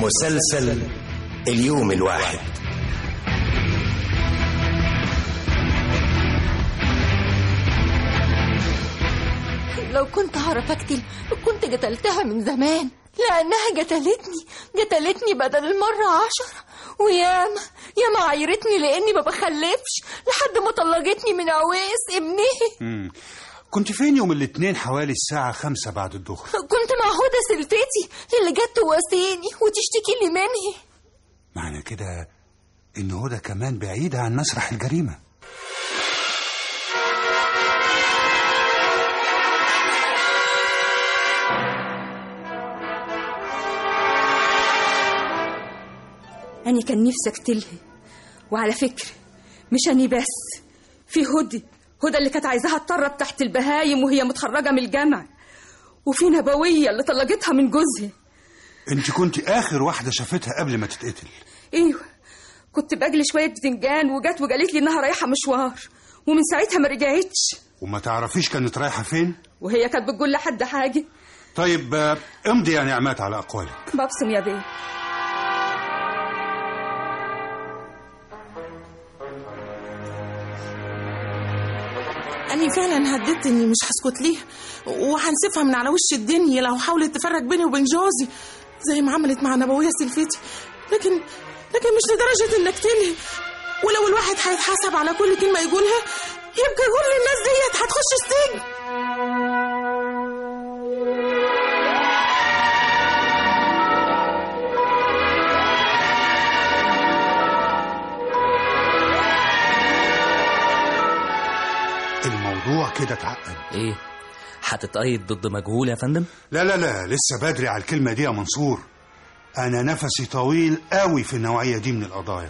S15: مسلسل اليوم الواحد
S6: لو كنت هعرف اقتل كنت قتلتها من زمان لانها قتلتني قتلتني بدل المرة عشرة وياما ياما عايرتني لاني ما بخلفش لحد ما طلقتني من عويس ابني
S21: مم. كنت فين يوم الاثنين حوالي الساعة خمسة بعد الظهر
S6: كنت مع هدى سلفتي اللي جت تواسيني وتشتكي لي مني
S21: معنى كده إن هدى كمان بعيدة عن مسرح الجريمة
S14: أنا كان نفسي أقتلها وعلى فكرة مش أني بس في هدى هدى اللي كانت عايزاها تطرب تحت البهايم وهي متخرجة من الجامعة وفي نبوية اللي طلقتها من جوزها
S21: انت كنت آخر واحدة شافتها قبل ما تتقتل
S14: ايوه كنت باجلي شوية بتنجان وجت وقالت لي إنها رايحة مشوار ومن ساعتها ما رجعتش
S21: وما تعرفيش كانت رايحة فين
S14: وهي كانت بتقول لحد حاجة
S21: طيب آه، امضي يا نعمات على أقوالك
S14: ببصم يا بيه
S5: أنا فعلا هددت إني مش هسكت ليها وهنسفها من على وش الدنيا لو حاولت تفرق بيني وبين جوزي زي ما عملت مع نبوية سلفتي لكن لكن مش لدرجة إن أقتلها ولو الواحد هيتحاسب على كل كلمة يقولها يبقى كل الناس ديت هتخش السجن
S21: الموضوع كده اتعقد
S13: ايه هتتأيد ضد مجهول يا فندم
S21: لا لا لا لسه بدري على الكلمة دي يا منصور أنا نفسي طويل قوي في النوعية دي من القضايا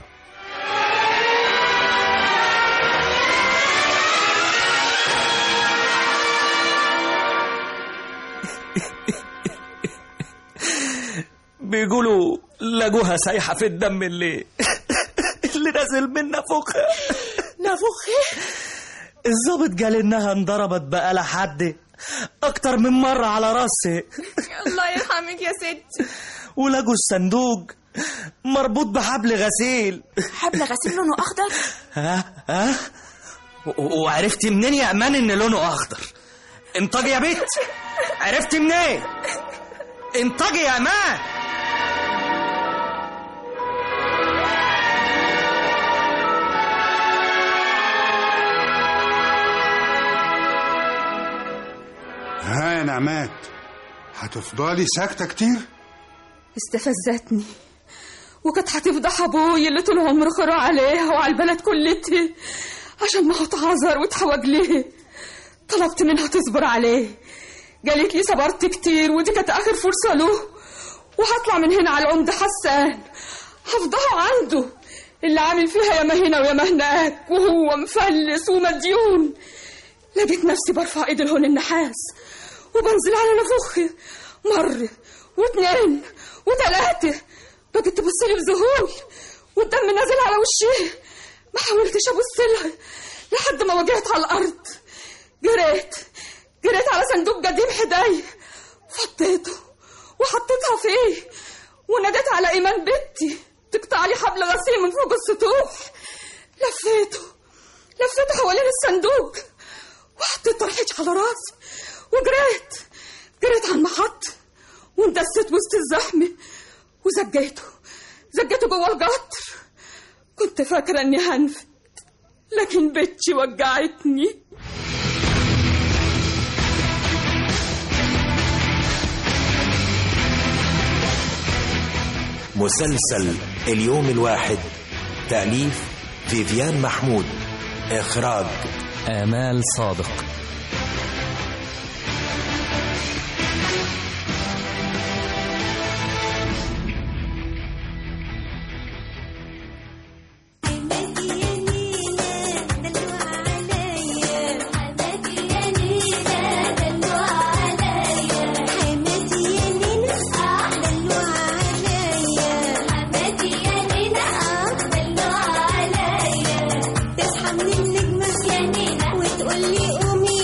S13: بيقولوا لقوها سايحة في الدم اللي اللي نازل من نافوخها
S5: نافوخها
S13: الظابط قال انها انضربت بقى لحد اكتر من مرة على راسي
S17: الله يرحمك يا ست
S13: ولقوا الصندوق مربوط بحبل غسيل
S5: حبل غسيل لونه أخضر
S13: ها ها و- وعرفتي منين يا امان ان لونه اخضر انطقي يا بنت عرفتي منين انطقي يا امان
S21: ها يا نعمات هتفضلي ساكتة كتير
S14: استفزتني وكانت هتفضح ابوي اللي طول عمره خرع عليها وعلى البلد كلتها عشان ما هو اتعذر واتحوج ليه طلبت منها تصبر عليه قالت لي صبرت كتير ودي كانت اخر فرصه له وهطلع من هنا على العمده حسان هفضحه عنده اللي عامل فيها ياما هنا وياما هناك وهو مفلس ومديون لقيت نفسي برفع ايدي لهون النحاس وبنزل على نفوخي مرة واتنين وتلاتة بقت تبص لي بذهول والدم نازل على وشي ما حاولتش ابص لها لحد ما وقعت على الارض جريت جريت على صندوق قديم حداي فضيته وحطيتها فيه وناديت على ايمان بنتي تقطع لي حبل غسيل من فوق السطوح لفيته لفيته حوالين الصندوق وحطيت طرحيتي على راسي وجريت جريت على المحط واندست وسط الزحمة وزجيته زجيته جوه القطر كنت فاكرة اني هنفد لكن بنتي وجعتني
S15: مسلسل اليوم الواحد تأليف فيفيان محمود إخراج
S13: آمال صادق
S4: تصحى من النجمة وتقولي قومي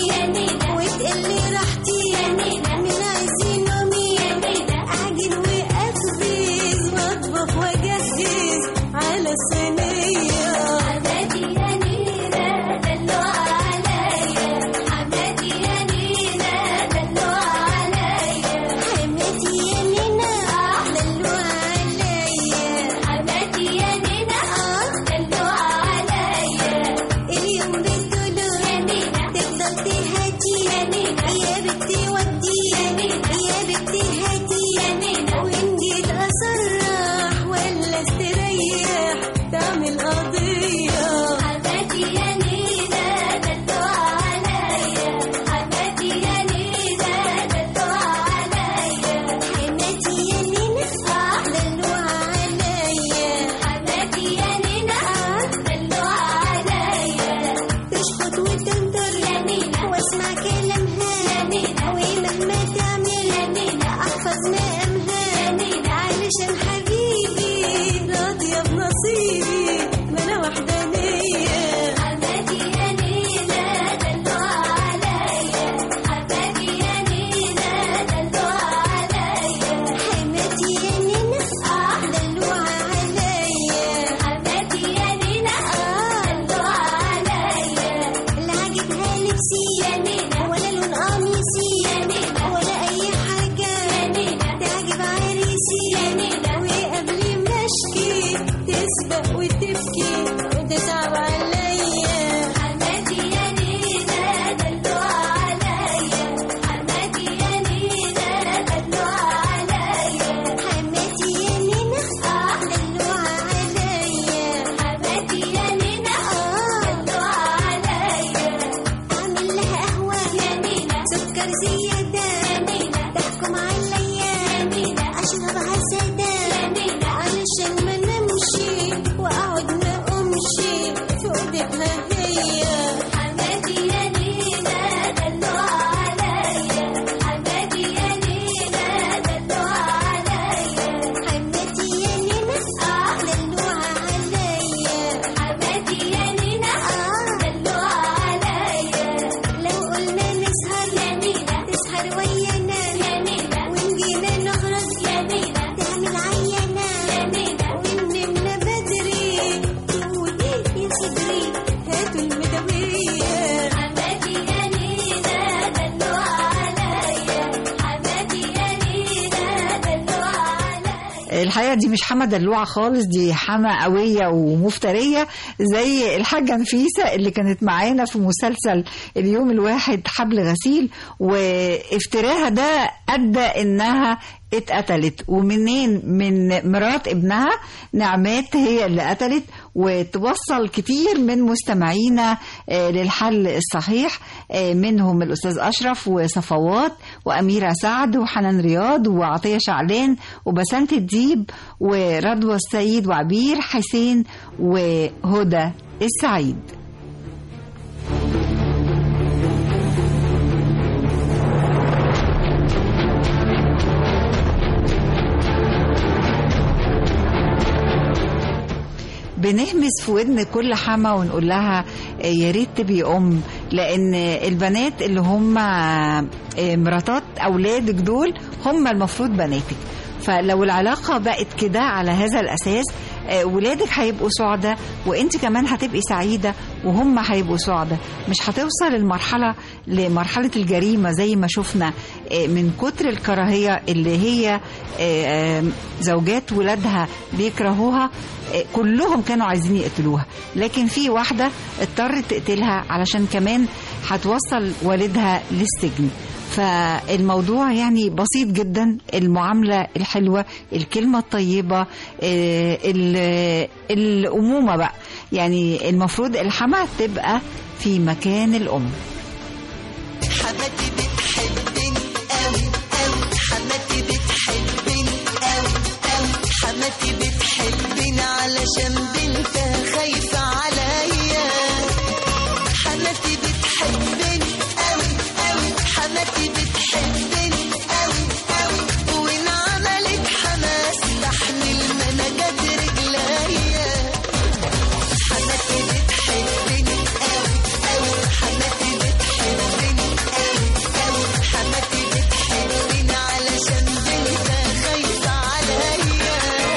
S2: الحقيقه دي مش حما دلوعه خالص دي حما قويه ومفتريه زي الحاجه نفيسه اللي كانت معانا في مسلسل اليوم الواحد حبل غسيل وافتراها ده ادى انها اتقتلت ومنين من مرات ابنها نعمات هي اللي قتلت وتوصل كتير من مستمعينا آه، للحل الصحيح آه، منهم الأستاذ أشرف وصفوات وأميرة سعد وحنان رياض وعطية شعلان وبسنت الديب ورضوى السيد وعبير حسين وهدى السعيد بنهمس في ودن كل حما ونقول لها آه، يا ريت تبقي ام لان البنات اللي هم آه، مراتات اولادك دول هم المفروض بناتك فلو العلاقة بقت كده على هذا الأساس آه، ولادك هيبقوا سعداء وانت كمان هتبقي سعيدة وهم هيبقوا سعداء مش هتوصل المرحلة لمرحلة الجريمة زي ما شفنا آه، من كتر الكراهية اللي هي آه، آه، زوجات ولادها بيكرهوها آه، كلهم كانوا عايزين يقتلوها لكن في واحدة اضطرت تقتلها علشان كمان هتوصل والدها للسجن فالموضوع يعني بسيط جدا المعاملة الحلوة الكلمة الطيبة آه، ال- الأمومة بقى يعني المفروض الحما تبقى في مكان الأم
S7: حماتي بتحبني قوي قوي حماتي بتحبني قوي قوي حماتي بتحبني علشان بنتها خايفة عليا حماتي بتحبني قوي قوي حماتي بتحبني قوي قوي وإن عملت حماس تحمل منجات رجليا حماتي بتحبني قوي قوي حماتي بتحبني قوي قوي حماتي بتحبني علشان بنتها خايفة عليا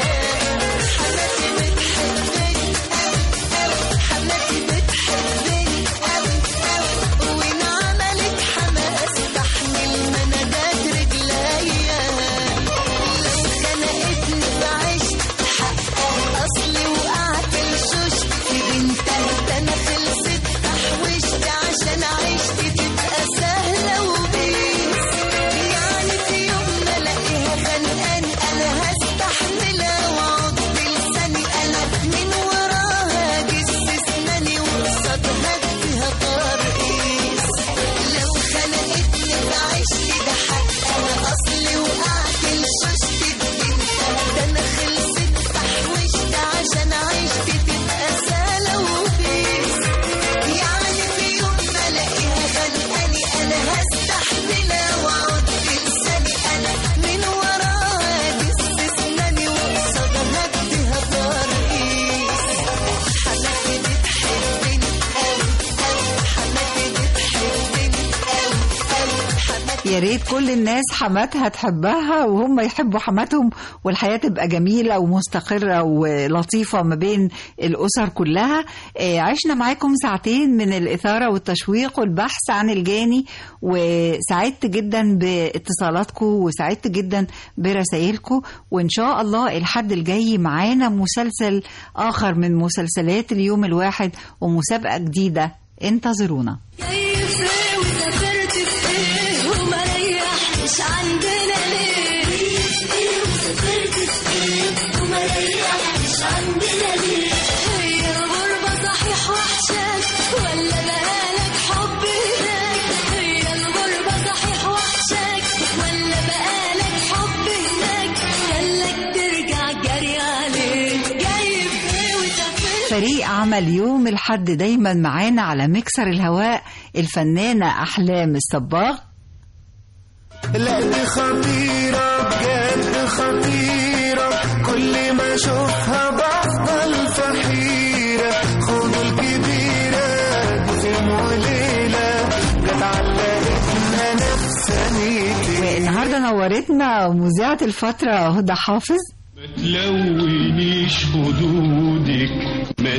S7: حماتي بتحبني قوي قوي حماتي بتحبني قوي قوي وإن عملت حماس تحمل منادات رجليا لو خنقتني بعشت حقها أصلي وقعت الشوش في بنتها ده أنا خلصت تحوشت عشان عيشتي تبقى سهلة وبيس يعني في يوم ما الاقيها خانقاني أنا هستحملها وأقعد بلساني أنا من وراها أجس أسناني وقصادها أديها ترقيص لو خنقتني بعشتي ده حقها أصلي وقعت الشوشتي ببنتها ده أنا خلصت تحوشت عشان عيشتي تبقى سهلة وبيس يعني في يوم ما الاقيها خانقاني انا هستحملها واقعد بلساني انا من وراها ادس اسناني وقصادها اديها ترقيص حماتي بتحبني قوي قوي حماتي بتحبني قوي قوي حماتي
S2: يا ريت كل الناس حماتها تحبها وهم يحبوا حماتهم والحياة تبقى جميلة ومستقرة ولطيفة ما بين الأسر كلها آه، عشنا معاكم ساعتين من الإثارة والتشويق والبحث عن الجاني وسعدت جدا باتصالاتكم وسعدت جدا برسائلكم وإن شاء الله الحد الجاي معانا مسلسل آخر من مسلسلات اليوم الواحد ومسابقة جديدة انتظرونا
S4: كيف وسافرت في ايه وما ريحتش عندنا ليه وسافرت في ايه وما ريحتش عندنا ليه هي الغربة صحيح وحشاك ولا بقالك حب هناك هي الغربة صحيح وحشاك ولا بقالك حب هناك خلك ترجع جري عليك جاي في ايه وسافرت
S2: فريق عمل يوم الحد دايما معانا على مكسر الهواء الفنانة أحلام الصباغ
S7: لا دي خطيرة بجد خطيرة كل ما اشوفها بفضل في حيرة خدوا الكبيرة دي في يوم وليلة جت علقتنا نفسانيتي
S2: والنهاردة نورتنا مذيعة الفترة هدى حافظ
S3: تلونيش خدودك ما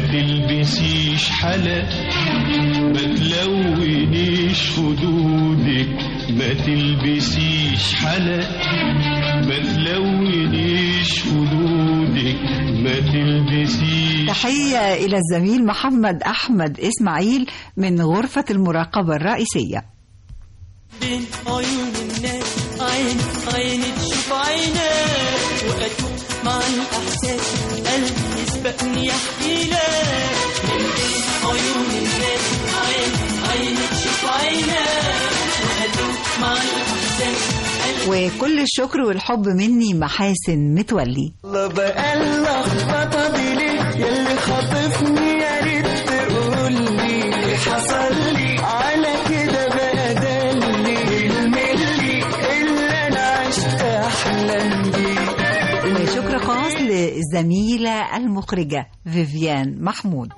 S3: تلبسيش حلا ما تلونيش خدودك ما تلبسيش حلق ما تلونيش خدودك ما تلبسيش
S2: تحية إلى الزميل محمد أحمد إسماعيل من غرفة المراقبة الرئيسية
S4: بين عيون الناس عين عين تشوف عينك وأتوه مع الأحساس قلبي يسبقني يحكي لك من بين عيون الناس عين عين تشوف عينك وأتوه مع الأحساس
S2: وكل الشكر والحب مني محاسن متولي
S4: الله بقى اللخبطة دي ليه ياللي خاطفني يا ريت تقول لي اللي حصل لي على كده بقى ده اللي الملي اللي انا عشت احلم بيه
S2: وشكر خاص للزميلة المخرجة فيفيان محمود